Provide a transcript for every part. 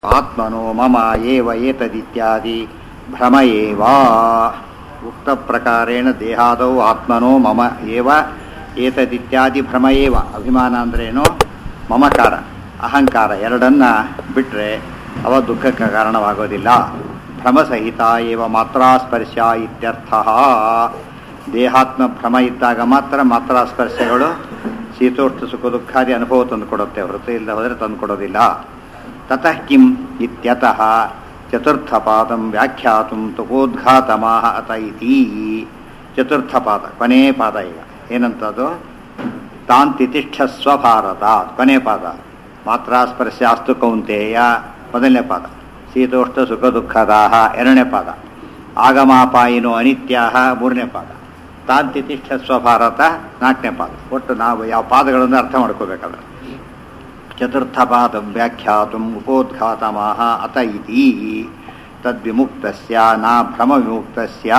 ಆತ್ಮನೋ ಮಮ ಏವ ಏತದಿತ್ಯಾದಿ ಭ್ರಮ ಏವ ಉಕ್ತ ಪ್ರಕಾರೇಣ ದೇಹಾದೌ ಆತ್ಮನೋ ಮಮ ಏವ ಏತದಿತ್ಯಾದಿ ಭ್ರಮ ಏವ ಅಭಿಮಾನ ಅಂದ್ರೇನು ಮಮಕಾರ ಅಹಂಕಾರ ಎರಡನ್ನ ಬಿಟ್ಟರೆ ಅವ ದುಃಖಕ್ಕೆ ಕಾರಣವಾಗೋದಿಲ್ಲ ಭ್ರಮಸಹಿತ ಏವ ಮಾತ್ರಾಸ್ಪರ್ಶ ಇತ್ಯರ್ಥ ದೇಹಾತ್ಮ ಭ್ರಮ ಇದ್ದಾಗ ಮಾತ್ರ ಮಾತ್ರಾಸ್ಪರ್ಶಗಳು ಶೀತೋಷ್ಣ ಸುಖ ದುಃಖಾದಿ ಅನುಭವ ತಂದುಕೊಡುತ್ತೆ ಹೊರತು ಇಲ್ಲದೆ ಹೋದರೆ ತಂದುಕೊಡೋದಿಲ್ಲ ತತಃ ಕಿಂ ಇತ್ಯತಃ ಚತುರ್ಥಪಾದಂ ವ್ಯಾಖ್ಯಾತುಂ ತುಕೋದ್ಘಾತಮಾಹ ಅತ ಇತಿ ಚತುರ್ಥ ಪಾದ ಕೊನೇ ಪಾದ ಈಗ ಏನಂತದು ತಾನ್ ತಿತಿಷ್ಠಸ್ವ ಭಾರತ ಕೊನೆ ಪಾದ ಮಾತ್ರಾಸ್ಪರ್ಶಾಸ್ತು ಕೌಂತೆಯ ಮೊದಲನೇ ಪಾದ ಶೀತೋಷ್ಣ ಸುಖ ದುಃಖದಾಹ ಎರಡನೇ ಪಾದ ಆಗಮಾಪಾಯಿನೋ ಅನಿತ್ಯಾಹ ಮೂರನೇ ಪಾದ ತಾನ್ ತಿತಿಷ್ಠಸ್ವ ಭಾರತ ನಾಲ್ಕನೇ ಪಾದ ಒಟ್ಟು ನಾವು ಯಾವ ಪಾದಗಳನ್ನು ಅರ್ಥ ಮಾಡ್ಕೋಬೇಕಾದ್ರೆ ಚತುರ್ಥಪಾದ ವ್ಯಾಖ್ಯಾತುಂ ಉಪೋದ್ಘಾತಮಾಹ ಅತ ಇತಿ ತದ್ವಿಮುಕ್ತಸ್ಯ ನಾ ಭ್ರಮ ವಿಮುಕ್ತಸ್ಯ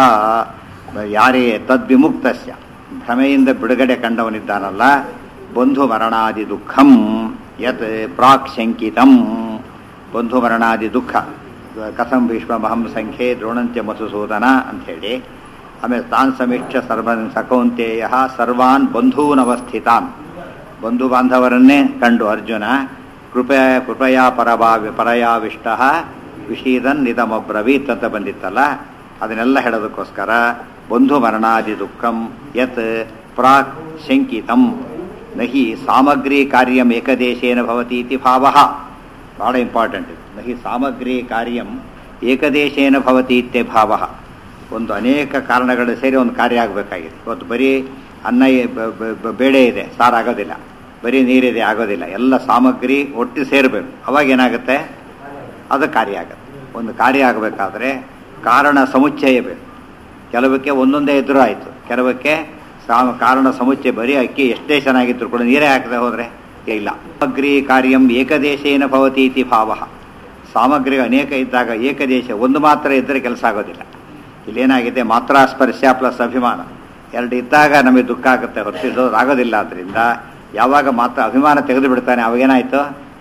ಯಾರೇ ತದ್ವಿಮುಕ್ತಸ್ಯ ಭ್ರಮೆಯಿಂದ ಬಿಡುಗಡೆ ಕಂಡವನಿದ್ದಾನಲ್ಲ ಬಂಧು ಮರಣಾದಿ ದುಃಖಂ ಯತ್ ಪ್ರಾಕ್ ಶಂಕಿತಂ ಬಂಧು ಮರಣಾದಿ ದುಃಖ ಕಥಂ ಭೀಷ್ಮಹಂ ಸಂಖ್ಯೆ ದ್ರೋಣಂತ್ಯ ಮಧುಸೂದನ ಅಂಥೇಳಿ ಆಮೇಲೆ ತಾನ್ ಸಮಿಷ್ಠ ಸರ್ವ ಸಕೌಂತೆಯ ಸರ್ವಾನ್ ಬಂಧೂನವಸ್ಥಿತಾನ್ ಬಂಧು ಬಾಂಧವರನ್ನೇ ಕಂಡು ಅರ್ಜುನ ಕೃಪಯ ಕೃಪಯಾ ಪರಭಾವಿ ಪರಯಾವಿಷ್ಟ ವಿಷೀದನ್ ನಿಧಮಬ್ರವೀತ್ ಅಂತ ಬಂದಿತ್ತಲ್ಲ ಅದನ್ನೆಲ್ಲ ಹೇಳೋದಕ್ಕೋಸ್ಕರ ಬಂಧು ಮರಣಾದಿ ದುಃಖಂ ಯತ್ ಪ್ರಾಕ್ ಶಂಕಿತಂ ನಹಿ ಸಾಮಗ್ರಿ ಕಾರ್ಯಂ ಏಕದೇಶೇನ ಭವತಿ ಇತಿ ಭಾವ ಬಹಳ ಇಂಪಾರ್ಟೆಂಟ್ ಇದು ನಹಿ ಸಾಮಗ್ರಿ ಕಾರ್ಯಂ ಏಕದೇಶೇನ ಭವತಿ ಇತ್ಯ ಭಾವ ಒಂದು ಅನೇಕ ಕಾರಣಗಳು ಸೇರಿ ಒಂದು ಕಾರ್ಯ ಆಗಬೇಕಾಗಿದೆ ಇವತ್ತು ಬರೀ ಅನ್ನ ಬೇಳೆ ಇದೆ ಸಾರು ಆಗೋದಿಲ್ಲ ಬರೀ ನೀರಿದೆ ಆಗೋದಿಲ್ಲ ಎಲ್ಲ ಸಾಮಗ್ರಿ ಒಟ್ಟು ಸೇರಬೇಕು ಅವಾಗ ಏನಾಗುತ್ತೆ ಅದು ಕಾರ್ಯ ಆಗುತ್ತೆ ಒಂದು ಕಾರ್ಯ ಆಗಬೇಕಾದ್ರೆ ಕಾರಣ ಸಮುಚ್ಚಯ ಬೇಕು ಕೆಲವಕ್ಕೆ ಒಂದೊಂದೇ ಇದ್ರೂ ಆಯಿತು ಕೆಲವಕ್ಕೆ ಸಾಮ ಕಾರಣ ಸಮುಚ್ಚಯ ಬರೀ ಅಕ್ಕಿ ಎಷ್ಟೇ ಚೆನ್ನಾಗಿದ್ರು ಕೂಡ ನೀರೇ ಹಾಕದೆ ಹೋದರೆ ಇಲ್ಲ ಸಾಮಗ್ರಿ ಕಾರ್ಯಂ ಏಕದೇಶೇನ ಭವತಿ ಇತಿ ಭಾವ ಸಾಮಗ್ರಿ ಅನೇಕ ಇದ್ದಾಗ ಏಕದೇಶ ಒಂದು ಮಾತ್ರ ಇದ್ದರೆ ಕೆಲಸ ಆಗೋದಿಲ್ಲ ಇಲ್ಲೇನಾಗಿದೆ ಮಾತ್ರಾಸ್ಪರ್ಶ ಪ್ಲಸ್ ಅಭಿಮಾನ ಎರಡು ಇದ್ದಾಗ ನಮಗೆ ದುಃಖ ಆಗುತ್ತೆ ಹೊರತಿದ್ದು ಆಗೋದಿಲ್ಲ ಆದ್ದರಿಂದ ಯಾವಾಗ ಮಾತ್ರ ಅಭಿಮಾನ ತೆಗೆದು ಬಿಡ್ತಾನೆ ಅವಾಗೇನಾಯಿತು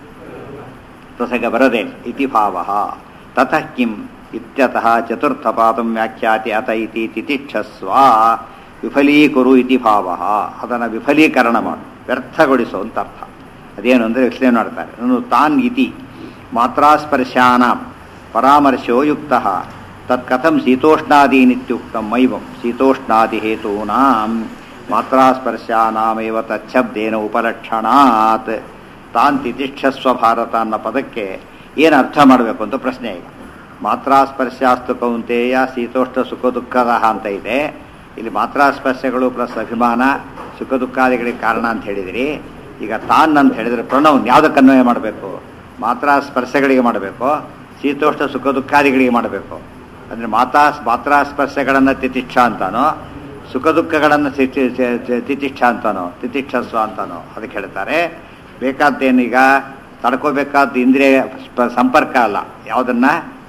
ಪ್ರಸಂಗ ಬರದೆ ಇತಿ ಭಾವ ತತಃ ಕಿಂ ಇತ್ಯತಃ ಚತುರ್ಥ ಪಾದಂ ವ್ಯಾಖ್ಯಾತಿ ಅತ ಇತಿ ತಿತಿಕ್ಷಸ್ವ ವಿಫಲೀಕುರು ಇತಿ ಭಾವ ಅದನ್ನು ವಿಫಲೀಕರಣ ಮಾಡು ವ್ಯರ್ಥಗೊಳಿಸು ಅಂತ ಅರ್ಥ ಅದೇನು ಅಂದರೆ ಎಕ್ಸ್ಪ್ಲೇನ್ ಮಾಡ್ತಾರೆ ನಾನು ತಾನ್ ಇತಿ ಮಾತ್ರಾಸ್ಪರ್ಶಾನ ಪರಾಮರ್ಶೋ ಯುಕ್ತ ತತ್ಕಥಂ ಶೀತೋಷ್ಣಾದೀನಿತ್ಯುಕ್ತಂ ಮೈವಂ ಶೀತೋಷ್ಣಾದಿಹೇತೂನಾಂ ಮಾತ್ರಾಸ್ಪರ್ಶಾನಾಮೇವ ತಚ್ಛಬ್ದೇನ ಉಪಲಕ್ಷಣಾತ್ ತಾನ್ ತಿತಿಷ್ಠಸ್ವ ಭಾರತ ಅನ್ನೋ ಪದಕ್ಕೆ ಏನು ಅರ್ಥ ಮಾಡಬೇಕು ಅಂತ ಪ್ರಶ್ನೆ ಈಗ ಮಾತ್ರಾಸ್ಪರ್ಶಾಸ್ತು ಕೌಂತೆಯ ಶೀತೋಷ್ಣ ಸುಖ ದುಃಖದ ಅಂತ ಇದೆ ಇಲ್ಲಿ ಮಾತ್ರಾಸ್ಪರ್ಶಗಳು ಪ್ಲಸ್ ಅಭಿಮಾನ ಸುಖ ದುಃಖಾದಿಗಳಿಗೆ ಕಾರಣ ಅಂತ ಹೇಳಿದಿರಿ ಈಗ ತಾನ್ ಅಂತ ಹೇಳಿದರೆ ಪ್ರಣವ್ ಯಾವುದಕ್ಕೆ ಅನ್ವಯ ಮಾಡಬೇಕು ಮಾತ್ರಾಸ್ಪರ್ಶಗಳಿಗೆ ಮಾಡಬೇಕು ಶೀತೋಷ್ಣ ಸುಖ ದುಃಖಾದಿಗಳಿಗೆ ಮಾಡಬೇಕು ಅಂದರೆ ಮಾತಾ ಮಾತ್ರಾಸ್ಪರ್ಶಗಳನ್ನು ತಿತಿಷ್ಠ ಅಂತಾನೋ ಸುಖ ದುಃಖಗಳನ್ನು ತಿತಿಷ್ಠ ಅಂತಾನೋ ತಿತಿಷ್ಠಸ್ವ ಅಂತಾನೋ ಅದಕ್ಕೆ ಹೇಳ್ತಾರೆ ಬೇಕಾದ್ದೇನೀಗ ತಡ್ಕೋಬೇಕಾದ ಇಂದ್ರಿಯ ಸಂಪರ್ಕ ಅಲ್ಲ ಯಾವುದನ್ನ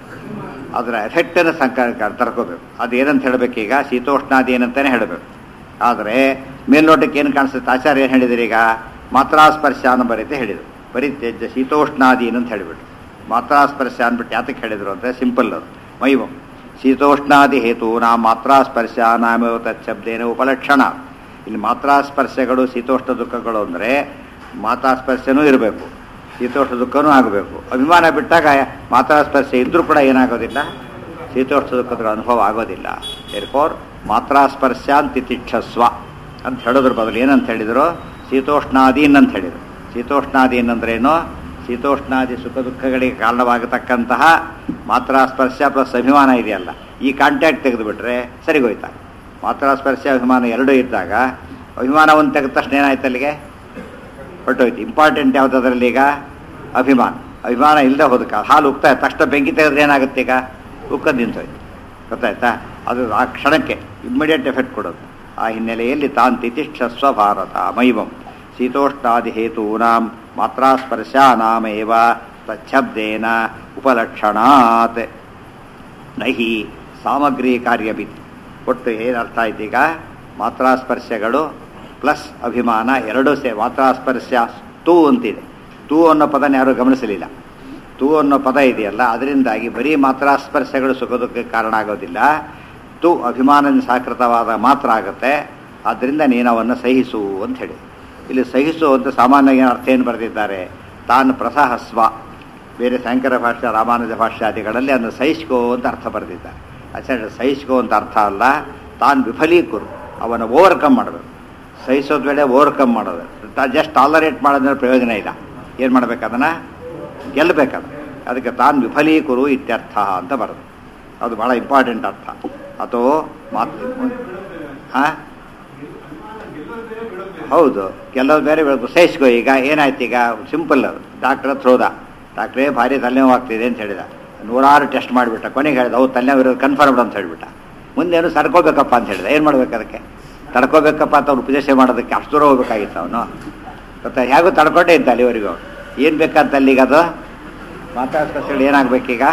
ಅದರ ಎಫೆಕ್ಟನ್ನು ಸಂಕ ತಡ್ಕೋಬೇಕು ಅದು ಏನಂತ ಹೇಳಬೇಕೀಗ ಶೀತೋಷ್ಣಾದಿ ಏನಂತಾನೆ ಹೇಳಬೇಕು ಆದರೆ ಮೇಲ್ನೋಟಕ್ಕೆ ಏನು ಕಾಣಿಸುತ್ತೆ ಆಚಾರ್ಯ ಏನು ಹೇಳಿದ್ರು ಈಗ ಮಾತ್ರಾಸ್ಪರ್ಶ ಅನ್ನೋ ಬರೀತೆ ಹೇಳಿದರು ಬರೀ ತ್ಯಜ್ಯ ಶೀತೋಷ್ಣಾದಿ ಅಂತ ಹೇಳಿಬಿಟ್ಟು ಮಾತ್ರಾಸ್ಪರ್ಶ ಅಂದ್ಬಿಟ್ಟು ಯಾತಕ್ಕೆ ಹೇಳಿದರು ಅಂದರೆ ಸಿಂಪಲ್ ಅದು ಮೈವಂ ಶೀತೋಷ್ಣಾದಿ ಹೇತು ನಾ ಮಾತ್ರಾಸ್ಪರ್ಶ ನಾಮೇವ ತತ್ಶಬ್ದೇನ ಉಪಲಕ್ಷಣ ಇಲ್ಲಿ ಮಾತ್ರಾಸ್ಪರ್ಶಗಳು ಶೀತೋಷ್ಣ ದುಃಖಗಳು ಅಂದರೆ ಮಾತಾಸ್ಪರ್ಶನೂ ಇರಬೇಕು ಶೀತೋಷ್ಣ ದುಃಖನೂ ಆಗಬೇಕು ಅಭಿಮಾನ ಬಿಟ್ಟಾಗ ಮಾತ್ರಾಸ್ಪರ್ಶ ಇದ್ರೂ ಕೂಡ ಏನಾಗೋದಿಲ್ಲ ಶೀತೋಷ್ಣ ದುಃಖದ ಅನುಭವ ಆಗೋದಿಲ್ಲ ಏರ್ಫೋರ್ ಮಾತ್ರಾಸ್ಪರ್ಶ ತಿತಿಕ್ಷಸ್ವ ಅಂತ ಹೇಳೋದ್ರ ಬದಲು ಏನಂತ ಹೇಳಿದರು ಶೀತೋಷ್ಣಾದೀನ್ ಅಂತ ಹೇಳಿದರು ಶೀತೋಷ್ಣಾದೀನ್ ಅಂದ್ರೇನು ಶೀತೋಷ್ಣಾದಿ ಸುಖ ದುಃಖಗಳಿಗೆ ಕಾರಣವಾಗತಕ್ಕಂತಹ ಮಾತ್ರಾಸ್ಪರ್ಶ ಪ್ಲಸ್ ಅಭಿಮಾನ ಇದೆಯಲ್ಲ ಈ ಕಾಂಟ್ಯಾಕ್ಟ್ ತೆಗೆದುಬಿಟ್ರೆ ಸರಿಗೋಯ್ತಾ ಮಾತ್ರಾಸ್ಪರ್ಶ ಅಭಿಮಾನ ಎರಡೂ ಇದ್ದಾಗ ಅಭಿಮಾನವನ್ನು ತೆಗೆದ ತಕ್ಷಣ ಏನಾಯ್ತು ಅಲ್ಲಿಗೆ ಹೊರಟೋಯ್ತು ಇಂಪಾರ್ಟೆಂಟ್ ಯಾವ್ದು ಅದರಲ್ಲಿ ಈಗ ಅಭಿಮಾನ ಅಭಿಮಾನ ಇಲ್ಲದೆ ಹೋದಕ್ಕೆ ಹಾಲು ಉಕ್ತಾ ತಕ್ಷಣ ಬೆಂಕಿ ತೆಗೆದ್ರೆ ಏನಾಗುತ್ತೆ ಈಗ ಉಕ್ಕದ್ದು ನಿಂತೋಯ್ತು ಗೊತ್ತಾಯ್ತಾ ಅದು ಆ ಕ್ಷಣಕ್ಕೆ ಇಮ್ಮಿಡಿಯೇಟ್ ಎಫೆಕ್ಟ್ ಕೊಡೋದು ಆ ಹಿನ್ನೆಲೆಯಲ್ಲಿ ತಾನ್ ತಿತಿಷ್ಠಸ್ವ ಭಾರತ ಮೈವಂ ಶೀತೋಷ್ಣಾದಿ ಹೇತೂನಾಂ ಮಾತ್ರಾಸ್ಪರ್ಶಾನಾಮೇವ ತಚ್ಛಬ್ದೇನ ಉಪಲಕ್ಷಣಾತ್ ನಹಿ ಸಾಮಗ್ರಿ ಕಾರ್ಯಬಿ ಒಟ್ಟು ಏನು ಅರ್ಥ ಆಯ್ತು ಈಗ ಮಾತ್ರಾಸ್ಪರ್ಶಗಳು ಪ್ಲಸ್ ಅಭಿಮಾನ ಎರಡೂ ಸೇ ಮಾತ್ರಾಸ್ಪರ್ಶ ತೂ ಅಂತಿದೆ ತೂ ಅನ್ನೋ ಪದನ ಯಾರೂ ಗಮನಿಸಲಿಲ್ಲ ತು ಅನ್ನೋ ಪದ ಇದೆಯಲ್ಲ ಅದರಿಂದಾಗಿ ಬರೀ ಮಾತ್ರ ಸ್ಪರ್ಶಗಳು ಸುಖದಕ್ಕೆ ಕಾರಣ ಆಗೋದಿಲ್ಲ ತು ಅಭಿಮಾನದಿಂದ ಸಾಕೃತವಾದ ಮಾತ್ರ ಆಗುತ್ತೆ ಆದ್ದರಿಂದ ನೀನು ಅವನ್ನು ಸಹಿಸು ಅಂತ ಹೇಳಿ ಇಲ್ಲಿ ಸಹಿಸು ಅಂತ ಸಾಮಾನ್ಯ ಏನು ಅರ್ಥ ಏನು ಬರೆದಿದ್ದಾರೆ ತಾನು ಪ್ರಸಹಸ್ವ ಬೇರೆ ಶಂಕರ ಭಾಷೆ ರಾಮಾನುಜ ಭಾಷಾದಿಗಳಲ್ಲಿ ಅದನ್ನು ಸಹಿಸ್ಕೋ ಅಂತ ಅರ್ಥ ಬರೆದಿದ್ದಾರೆ ಆಚಾರ್ಯ ಸಹಿಸ್ಕೋ ಅಂತ ಅರ್ಥ ಅಲ್ಲ ತಾನು ವಿಫಲೀಕರು ಅವನ ಓವರ್ಕಮ್ ಮಾಡಬೇಕು ಸಹಿಸೋದ್ ವೇಳೆ ಓವರ್ಕಮ್ ಮಾಡೋದು ಜಸ್ಟ್ ಟಾಲರೇಟ್ ಮಾಡೋದ್ರ ಪ್ರಯೋಜನ ಇಲ್ಲ ಏನು ಮಾಡ್ಬೇಕು ಅದನ್ನು ಗೆಲ್ಲಬೇಕದು ಅದಕ್ಕೆ ತಾನು ವಿಫಲೀಕರು ಇತ್ಯರ್ಥ ಅಂತ ಬರೋದು ಅದು ಭಾಳ ಇಂಪಾರ್ಟೆಂಟ್ ಅರ್ಥ ಅಥವಾ ಮಾತು ಹಾಂ ಹೌದು ಗೆಲ್ಲೋದು ಬೇರೆ ಬೆಳಕು ಸಹಿಸ್ಕೋ ಈಗ ಏನಾಯ್ತು ಈಗ ಸಿಂಪಲ್ ಡಾಕ್ಟರ್ ಹತ್ರ ಹೋದ ಡಾಕ್ಟ್ರೇ ಭಾರಿ ತಲೆನೋವು ಆಗ್ತಿದೆ ಅಂತ ಹೇಳಿದ ನೂರಾರು ಟೆಸ್ಟ್ ಮಾಡಿಬಿಟ್ಟ ಕೊನೆಗೆ ಹೇಳಿದ ಹೌದು ತಲೆನೋವು ಇರೋದು ಕನ್ಫರ್ಮ್ಡ್ ಅಂತ ಹೇಳಿಬಿಟ್ಟ ಮುಂದೇನು ತಡ್ಕೋಬೇಕಪ್ಪ ಅಂತ ಹೇಳಿದ ಏನು ಮಾಡ್ಬೇಕು ಅದಕ್ಕೆ ತಡ್ಕೋಬೇಕಪ್ಪ ಅಂತ ಅವ್ರು ಉಪದೇಶ ಮಾಡೋದಕ್ಕೆ ಅಷ್ಟು ದೂರ ಹೋಗ್ಬೇಕಾಗಿತ್ತು ಅವನು ಗೊತ್ತಾ ಹೇಗೂ ತಡ್ಕೊಂಡೇ ಇದ್ದ ಅಲ್ಲಿವರೆಗೂ ಏನು ಬೇಕಂತ ಅಲ್ಲಿಗ ಅದು ಮಾತಾಡ್ಸ್ಕೊಂಡು ಏನಾಗಬೇಕೀಗ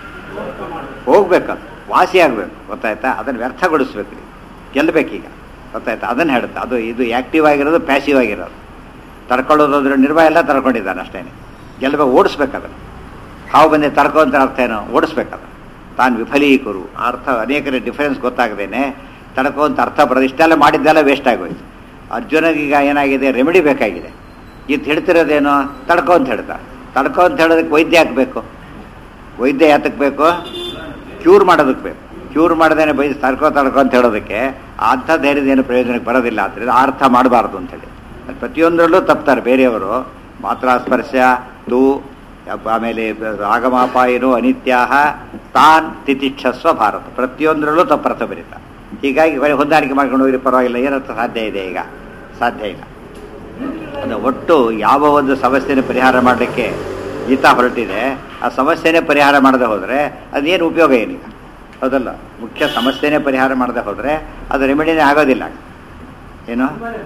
ಹೋಗ್ಬೇಕದು ವಾಸಿ ಆಗಬೇಕು ಗೊತ್ತಾಯ್ತಾ ಅದನ್ನು ವ್ಯರ್ಥಗೊಳಿಸ್ಬೇಕು ಗೆಲ್ಲಬೇಕೀಗ ಗೊತ್ತಾಯ್ತಾ ಅದನ್ನು ಹೇಳುತ್ತೆ ಅದು ಇದು ಆ್ಯಕ್ಟಿವ್ ಆಗಿರೋದು ಪ್ಯಾಸಿವ್ ಆಗಿರೋದು ತಡ್ಕೊಳ್ಳೋದಾದ್ರೆ ನಿರ್ಭಯ ಎಲ್ಲ ತಡ್ಕೊಂಡಿದ್ದಾನೆ ಅಷ್ಟೇ ಗೆಲ್ಲಬೇಕು ಓಡಿಸ್ಬೇಕದನ್ನು ಹಾವು ಬಂದೆ ತಡ್ಕೊ ಅಂತ ಅರ್ಥ ಏನು ಓಡಿಸ್ಬೇಕದು ತಾನು ವಿಫಲೀಕರು ಆ ಅರ್ಥ ಅನೇಕರ ಡಿಫರೆನ್ಸ್ ಗೊತ್ತಾಗದೇನೆ ತಡ್ಕೊ ಅಂತ ಅರ್ಥ ಬರೋದು ಇಷ್ಟೆಲ್ಲ ಮಾಡಿದ್ದೆಲ್ಲ ವೇಸ್ಟ್ ಆಗೋಯ್ತು ಅರ್ಜುನಿಗೀಗ ಏನಾಗಿದೆ ರೆಮಿಡಿ ಬೇಕಾಗಿದೆ ಇದು ಹೇಳ್ತಿರೋದೇನು ತಡ್ಕೊ ಅಂತ ಹೇಳ್ತಾರೆ ತಡ್ಕೊ ಅಂತ ಹೇಳೋದಕ್ಕೆ ವೈದ್ಯ ಹಾಕಬೇಕು ವೈದ್ಯ ಯಾತಕ್ಕೆ ಬೇಕು ಕ್ಯೂರ್ ಮಾಡೋದಕ್ಕೆ ಬೇಕು ಕ್ಯೂರ್ ಮಾಡದೇನೆ ಬೈ ತಡ್ಕೊ ತಡ್ಕೊ ಅಂತ ಹೇಳೋದಕ್ಕೆ ಅಂಥ ಧೈರ್ಯದೇನು ಪ್ರಯೋಜನಕ್ಕೆ ಬರೋದಿಲ್ಲ ಅಂತ ಆ ಅರ್ಥ ಮಾಡಬಾರ್ದು ಅಂತೇಳಿ ಪ್ರತಿಯೊಂದರಲ್ಲೂ ತಪ್ತಾರೆ ಬೇರೆಯವರು ಮಾತ್ರ ಸ್ಪರ್ಶ ತು ಆಮೇಲೆ ಆಗಮಾಪಾಯನು ಅನಿತ್ಯಾಹ ತಾನ್ ತಿತಿಕ್ಷಸ್ವ ಭಾರತ ಪ್ರತಿಯೊಂದರಲ್ಲೂ ತಪ್ಪರ್ಥ ಬರೀತಾರೆ ಹೀಗಾಗಿ ಬರೀ ಹೊಂದಾಣಿಕೆ ಮಾಡ್ಕೊಂಡು ಹೋಗಿ ಪರವಾಗಿಲ್ಲ ಏನರ್ಥ ಸಾಧ್ಯ ಇದೆ ಈಗ ಸಾಧ್ಯ ಇಲ್ಲ ಅದು ಒಟ್ಟು ಯಾವ ಒಂದು ಸಮಸ್ಯೆನ ಪರಿಹಾರ ಮಾಡಲಿಕ್ಕೆ ಗೀತಾ ಹೊರಟಿದೆ ಆ ಸಮಸ್ಯೆನೇ ಪರಿಹಾರ ಮಾಡದೆ ಹೋದರೆ ಅದೇನು ಉಪಯೋಗ ಏನೀಗ ಹೌದಲ್ಲ ಮುಖ್ಯ ಸಮಸ್ಯೆನೇ ಪರಿಹಾರ ಮಾಡದೆ ಹೋದರೆ ಅದು ರೆಮಿಡಿನೇ ಆಗೋದಿಲ್ಲ ಏನು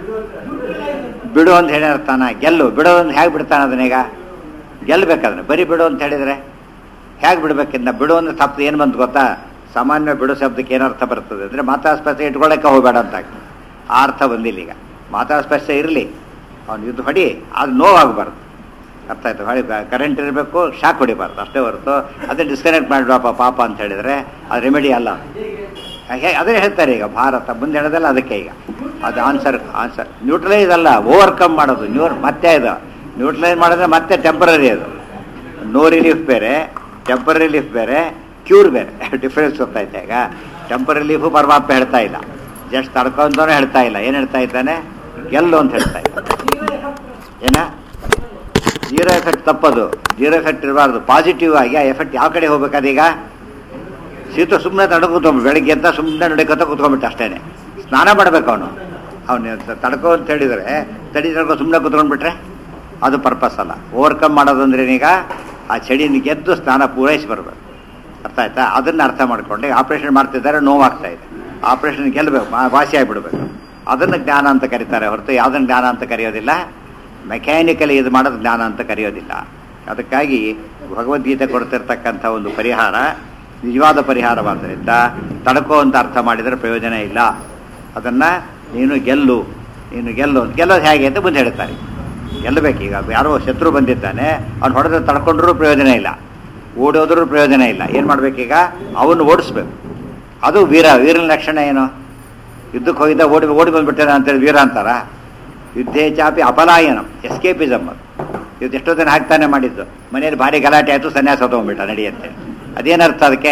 ಬಿಡು ಅಂತ ಹೇಳಿ ಅರ್ಥನ ಗೆಲ್ಲು ಬಿಡೋದು ಹೇಗೆ ಬಿಡ್ತಾನೆ ಅದನ್ನೀಗ ಗೆಲ್ಲಬೇಕಾದ್ರೆ ಬರೀ ಬಿಡು ಅಂತ ಹೇಳಿದರೆ ಹೇಗೆ ಬಿಡ್ಬೇಕಿಂದ ಬಿಡು ಅಂದ್ರೆ ತಪ್ಪು ಏನು ಬಂತು ಗೊತ್ತಾ ಸಾಮಾನ್ಯ ಬಿಡು ಶಬ್ದಕ್ಕೆ ಏನರ್ಥ ಬರ್ತದೆ ಅಂದರೆ ಮಾತಾಸ್ಪರ್ಶ ಇಟ್ಕೊಳ್ಳೋಕೆ ಹೋಗಬೇಡ ಅಂತ ಆಗ್ತದೆ ಆ ಅರ್ಥ ಬಂದಿಲ್ಲ ಈಗ ಮಾತಾಸ್ಪರ್ಶ ಇರಲಿ ಅವ್ನು ಯುದ್ಧ ಹೊಡಿ ಅದು ನೋವಾಗಬಾರ್ದು ಅರ್ಥ ಆಯ್ತು ಹೊಳಿ ಕರೆಂಟ್ ಇರಬೇಕು ಶಾಕ್ ಹೊಡಿಬಾರ್ದು ಅಷ್ಟೇ ಹೊರತು ಅದೇ ಡಿಸ್ಕನೆಕ್ಟ್ ಮಾಡಿಬಿಡಪ್ಪ ಪಾಪ ಅಂತ ಹೇಳಿದರೆ ಅದು ರೆಮಿಡಿ ಅಲ್ಲ ಹೇ ಅದೇ ಹೇಳ್ತಾರೆ ಈಗ ಭಾರತ ಮುಂದೆ ಹೇಳೋದಲ್ಲ ಅದಕ್ಕೆ ಈಗ ಅದು ಆನ್ಸರ್ ಆನ್ಸರ್ ನ್ಯೂಟ್ರಲೈಸ್ ಅಲ್ಲ ಓವರ್ಕಮ್ ಮಾಡೋದು ನ್ಯೂರ್ ಮತ್ತೆ ಇದು ನ್ಯೂಟ್ರಲೈಸ್ ಮಾಡಿದ್ರೆ ಮತ್ತೆ ಟೆಂಪರರಿ ಅದು ನೋ ರಿಲೀಫ್ ಬೇರೆ ಟೆಂಪರರಿ ರಿಲೀಫ್ ಬೇರೆ ಕ್ಯೂರ್ ಬೇರೆ ಡಿಫ್ರೆನ್ಸ್ ಗೊತ್ತಾಯ್ತಾ ಈಗ ಟೆಂಪರರಿ ರಿಲೀಫು ಪರಮಾತ್ಮ ಹೇಳ್ತಾ ಇಲ್ಲ ಜಸ್ಟ್ ತಡ್ಕೊಂತಾನೆ ಹೇಳ್ತಾ ಇಲ್ಲ ಏನು ಹೇಳ್ತಾ ಇದ್ದಾನೆ ಗೆಲ್ಲು ಅಂತ ಹೇಳ್ತಾ ಇದ್ದ ಏನ ಜೀರೋ ಎಫೆಕ್ಟ್ ತಪ್ಪದು ಜೀರೋ ಎಫೆಕ್ಟ್ ಇರಬಾರ್ದು ಪಾಸಿಟಿವ್ ಆಗಿ ಆ ಎಫೆಕ್ಟ್ ಯಾವ ಕಡೆ ಹೋಗ್ಬೇಕಾದೀಗ ಶೀತ ಸುಮ್ಮನೆ ತಡ ಕೂತ್ಕೊಂಡ್ ಬೆಳಗ್ಗೆ ಅಂತ ಸುಮ್ಮನೆ ನಡಿಕೊತ ಕೂತ್ಕೊಂಡ್ಬಿಟ್ಟ ಅಷ್ಟೇನೆ ಸ್ನಾನ ಮಾಡ್ಬೇಕು ಅವನು ಅವನು ತಡ್ಕೋ ಅಂತ ಹೇಳಿದರೆ ತಡಿ ತಡ್ಕೊ ಸುಮ್ಮನೆ ಕೂತ್ಕೊಂಡ್ಬಿಟ್ರೆ ಅದು ಪರ್ಪಸ್ ಅಲ್ಲ ಓವರ್ಕಮ್ ಮಾಡೋದಂದ್ರೆ ಈಗ ಆ ಚಳಿನ ಗೆದ್ದು ಸ್ನಾನ ಪೂರೈಸಿ ಬರಬೇಕು ಅರ್ಥ ಆಯ್ತಾ ಅದನ್ನು ಅರ್ಥ ಮಾಡ್ಕೊಂಡು ಆಪರೇಷನ್ ಮಾಡ್ತಿದ್ದಾರೆ ನೋವಾಗ್ತಾ ಇದೆ ಆಪರೇಷನ್ ಗೆಲ್ಲಬೇಕು ವಾಸಿ ಆಗಿಬಿಡ್ಬೇಕು ಅದನ್ನು ಜ್ಞಾನ ಅಂತ ಕರೀತಾರೆ ಹೊರತು ಯಾವುದನ್ನು ಜ್ಞಾನ ಅಂತ ಕರೆಯೋದಿಲ್ಲ ಮೆಕ್ಯಾನಿಕಲಿ ಇದು ಮಾಡೋದು ಜ್ಞಾನ ಅಂತ ಕರೆಯೋದಿಲ್ಲ ಅದಕ್ಕಾಗಿ ಭಗವದ್ಗೀತೆ ಕೊಡ್ತಿರ್ತಕ್ಕಂಥ ಒಂದು ಪರಿಹಾರ ನಿಜವಾದ ಪರಿಹಾರವಾದ್ದರಿಂದ ತಡ್ಕೋ ಅಂತ ಅರ್ಥ ಮಾಡಿದರೆ ಪ್ರಯೋಜನ ಇಲ್ಲ ಅದನ್ನು ನೀನು ಗೆಲ್ಲು ನೀನು ಗೆಲ್ಲು ಗೆಲ್ಲೋದು ಹೇಗೆ ಅಂತ ಮುಂದೆ ಹೇಳ್ತಾರೆ ಗೆಲ್ಲಬೇಕೀಗ ಯಾರೋ ಶತ್ರು ಬಂದಿದ್ದಾನೆ ಅವ್ನು ಹೊಡೆದ್ರೆ ತಡ್ಕೊಂಡ್ರೂ ಪ್ರಯೋಜನ ಇಲ್ಲ ಓಡೋದ್ರೂ ಪ್ರಯೋಜನ ಇಲ್ಲ ಏನು ಮಾಡಬೇಕೀಗ ಅವನು ಓಡಿಸ್ಬೇಕು ಅದು ವೀರ ವೀರನ ಲಕ್ಷಣ ಏನು ಯುದ್ಧಕ್ಕೆ ಹೋಗಿದ್ದ ಓಡಿ ಓಡಿ ಬಂದ್ಬಿಟ್ಟೇನೆ ಅಂತೇಳಿ ವೀರ ಅಂತಾರ ಯುದ್ಧೇ ಚಾಪಿ ಅಪಲಾಯನಂ ಎಸ್ಕೇಪಿಸಮ್ ಅದು ಇದು ಎಷ್ಟೋ ದಿನ ಹಾಕ್ತಾನೆ ಮಾಡಿದ್ದು ಮನೆಯಲ್ಲಿ ಭಾರಿ ಗಲಾಟೆ ಆಯಿತು ಸನ್ಯಾಸ ತೊಗೊಂಡ್ಬಿಟ್ಟ ನಡಿಯಂತೆ ಅದೇನರ್ಥ ಅದಕ್ಕೆ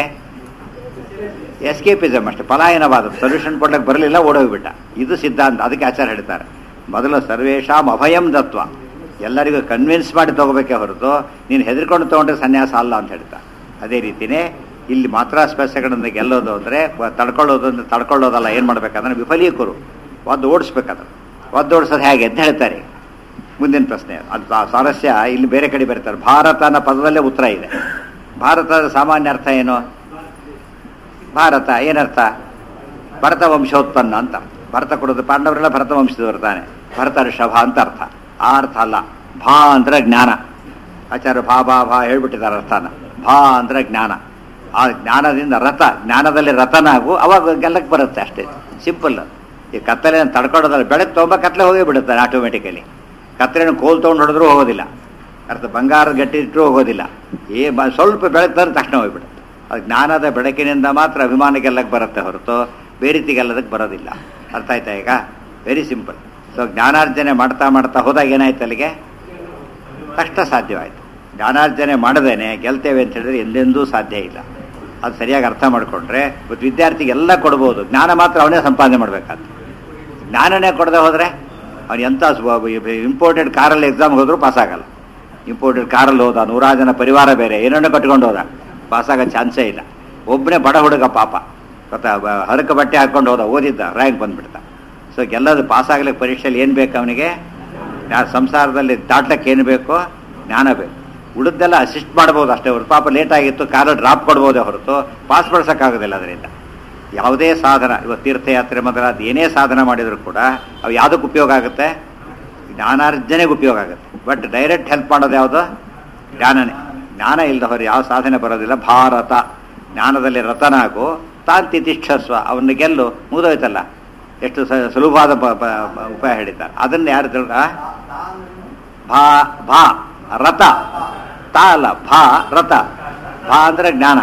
ಎಸ್ಕೇಪಿಸಮ್ ಅಷ್ಟೇ ಪಲಾಯನವಾದ ಸೊಲ್ಯೂಷನ್ ಕೊಡ್ಲಿಕ್ಕೆ ಬರಲಿಲ್ಲ ಓಡೋಗ್ಬಿಟ್ಟ ಇದು ಸಿದ್ಧಾಂತ ಅದಕ್ಕೆ ಆಚಾರ ಹೇಳ್ತಾರೆ ಮೊದಲು ಸರ್ವೇಶಾಂ ಅಭಯಂ ದತ್ವ ಎಲ್ಲರಿಗೂ ಕನ್ವಿನ್ಸ್ ಮಾಡಿ ತಗೋಬೇಕೇ ಹೊರತು ನೀನು ಹೆದರ್ಕೊಂಡು ತೊಗೊಂಡ್ರೆ ಸನ್ಯಾಸ ಅಲ್ಲ ಅಂತ ಹೇಳ್ತಾರೆ ಅದೇ ರೀತಿಯೇ ಇಲ್ಲಿ ಮಾತ್ರ ಸ್ಪರ್ಶಗಳನ್ನು ಗೆಲ್ಲೋದು ಅಂದರೆ ತಡ್ಕೊಳ್ಳೋದು ಅಂದರೆ ತಡ್ಕೊಳ್ಳೋದಲ್ಲ ಏನು ಮಾಡ್ಬೇಕಂದ್ರೆ ವಿಫಲೀಕರು ಒದ್ದು ಓಡಿಸ್ಬೇಕಾದ್ರೆ ಒದ್ದು ಓಡಿಸೋದು ಹೇಗೆ ಅಂತ ಹೇಳ್ತಾರೆ ಮುಂದಿನ ಪ್ರಶ್ನೆ ಅದು ಆ ಸ್ವಾರಸ್ಯ ಇಲ್ಲಿ ಬೇರೆ ಕಡೆ ಬರ್ತಾರೆ ಭಾರತ ಅನ್ನೋ ಪದದಲ್ಲೇ ಉತ್ತರ ಇದೆ ಭಾರತದ ಸಾಮಾನ್ಯ ಅರ್ಥ ಏನು ಭಾರತ ಏನರ್ಥ ಭರತ ವಂಶೋತ್ಪನ್ನ ಅಂತ ಭರತ ಕೊಡೋದು ಪಾಂಡವರೆಲ್ಲ ಭರತ ವಂಶದವರು ತಾನೆ ಭರತ ಋಷಭ ಅಂತ ಅರ್ಥ ಆ ಅರ್ಥ ಅಲ್ಲ ಭಾ ಅಂದ್ರೆ ಜ್ಞಾನ ಆಚಾರ್ಯ ಭಾ ಭಾ ಭಾ ಹೇಳ್ಬಿಟ್ಟಿದ್ದಾರೆ ಅರ್ಥನ ಭಾ ಅಂದ್ರೆ ಜ್ಞಾನ ಆ ಜ್ಞಾನದಿಂದ ರಥ ಜ್ಞಾನದಲ್ಲಿ ರಥನಾಗು ಅವಾಗ ಗೆಲ್ಲಕ್ಕೆ ಬರುತ್ತೆ ಅಷ್ಟೇ ಸಿಂಪಲ್ ಈ ಕತ್ತಲೆ ತಡ್ಕೊಳ್ಳೋದಲ್ಲ ಬೆಳಗ್ಗೆ ತೊಗೊಂಬ ಕತ್ತಲೆ ಹೋಗೇ ಬಿಡುತ್ತೆ ಆಟೋಮೆಟಿಕಲಿ ಕತ್ತಲೆನ ಕೋಲ್ ತೊಗೊಂಡು ಹೊಡೆದ್ರೂ ಹೋಗೋದಿಲ್ಲ ಅರ್ಥ ಬಂಗಾರ ಗಟ್ಟಿ ಇಟ್ಟರು ಹೋಗೋದಿಲ್ಲ ಏ ಬ ಸ್ವಲ್ಪ ಬೆಳಗ್ತಾರೆ ತಕ್ಷಣ ಹೋಗ್ಬಿಡುತ್ತೆ ಅದು ಜ್ಞಾನದ ಬೆಳಕಿನಿಂದ ಮಾತ್ರ ಅಭಿಮಾನ ಗೆಲ್ಲಕ್ಕೆ ಬರುತ್ತೆ ಹೊರತು ಬೇರೆ ರೀತಿ ಗೆಲ್ಲದಕ್ಕೆ ಬರೋದಿಲ್ಲ ಅರ್ಥ ಆಯ್ತಾ ಈಗ ವೆರಿ ಸಿಂಪಲ್ ಸೊ ಜ್ಞಾನಾರ್ಜನೆ ಮಾಡ್ತಾ ಮಾಡ್ತಾ ಹೋದಾಗ ಏನಾಯ್ತು ಅಲ್ಲಿಗೆ ಕಷ್ಟ ಸಾಧ್ಯವಾಯಿತು ಜ್ಞಾನಾರ್ಜನೆ ಮಾಡದೇನೆ ಗೆಲ್ತೇವೆ ಅಂತ ಹೇಳಿದ್ರೆ ಎಂದೆಂದೂ ಸಾಧ್ಯ ಇಲ್ಲ ಅದು ಸರಿಯಾಗಿ ಅರ್ಥ ಮಾಡಿಕೊಂಡ್ರೆ ಇವತ್ತು ವಿದ್ಯಾರ್ಥಿಗೆ ಎಲ್ಲ ಕೊಡ್ಬೋದು ಜ್ಞಾನ ಮಾತ್ರ ಅವನೇ ಸಂಪಾದನೆ ಮಾಡಬೇಕಾದ್ರೆ ಜ್ಞಾನನೇ ಕೊಡದೆ ಹೋದರೆ ಅವ್ನು ಎಂಥ ಇಂಪೋರ್ಟೆಡ್ ಕಾರಲ್ಲಿ ಎಕ್ಸಾಮ್ಗೆ ಹೋದರೂ ಪಾಸ್ ಆಗಲ್ಲ ಇಂಪೋರ್ಟೆಡ್ ಕಾರಲ್ಲಿ ಹೋದ ನೂರಾರು ಜನ ಪರಿವಾರ ಬೇರೆ ಏನೇನೋ ಕಟ್ಕೊಂಡು ಹೋದ ಪಾಸ್ ಆಗೋ ಚಾನ್ಸೇ ಇಲ್ಲ ಒಬ್ಬನೇ ಬಡ ಹುಡುಗ ಪಾಪ ಗೊತ್ತಾ ಬ- ಹರಕ ಬಟ್ಟೆ ಹಾಕ್ಕೊಂಡು ಹೋದ ಓದಿದ್ದ ರ್ಯಾಂಕ್ ಬಂದ್ಬಿಡ್ತ ಸೊ ಗೆಲ್ಲದು ಪಾಸ್ ಆಗ್ಲಿಕ್ಕೆ ಪರೀಕ್ಷೆಯಲ್ಲಿ ಏನು ಬೇಕು ಅವನಿಗೆ ಯಾ- ಸಂಸಾರದಲ್ಲಿ ದಾಟ್ಲಕ್ಕೆ ಏನು ಬೇಕೋ ಜ್ಞಾನ ಬೇಕು ಉಳಿದೆಲ್ಲ ಅಸಿಸ್ಟ್ ಮಾಡ್ಬೋದು ಅಷ್ಟೇ ಹೊರತು ಪಾಪ ಲೇಟ್ ಆಗಿತ್ತು ಕಾರಲ್ಲಿ ಡ್ರಾಪ್ ಕೊಡ್ಬೋದೇ ಹೊರತು ಪಾಸ್ ಪಡಿಸೋಕ್ಕಾಗೋದಿಲ್ಲ ಅದರಿಂದ ಯಾವುದೇ ಸಾಧನ ಇವತ್ತು ತೀರ್ಥಯಾತ್ರೆ ಮೊದಲಾದ ಏನೇ ಸಾಧನ ಮಾಡಿದರೂ ಕೂಡ ಅವು ಯಾವುದಕ್ಕೆ ಉಪಯೋಗ ಆಗುತ್ತೆ ಜ್ಞಾನಾರ್ಜನೆಗೆ ಉಪಯೋಗ ಆಗುತ್ತೆ ಬಟ್ ಡೈರೆಕ್ಟ್ ಹೆಲ್ಪ್ ಮಾಡೋದು ಯಾವುದು ಜ್ಞಾನನೇ ಜ್ಞಾನ ಇಲ್ಲದ ಹೊರ ಯಾವ ಸಾಧನೆ ಬರೋದಿಲ್ಲ ಭಾರತ ಜ್ಞಾನದಲ್ಲಿ ರತನಾಗು ತಾಂತಿ ತಿಷ್ಠಸ್ವ ಅವನ್ನ ಗೆಲ್ಲು ಮುಗಿದೋಯ್ತಲ್ಲ ಎಷ್ಟು ಸ- ಸುಲಭವಾದ ಪ- ಪ- ಪ- ಉಪಾಯ ಹೇಳಿದ್ದಾರೆ ಅದನ್ನು ಯಾರು ತಿಳ್ಕ ಭಾ ಭಾ ರಥ ತಾ ಅಲ್ಲ ಭಾ ರಥ ಭಾ ಅಂದ್ರೆ ಜ್ಞಾನ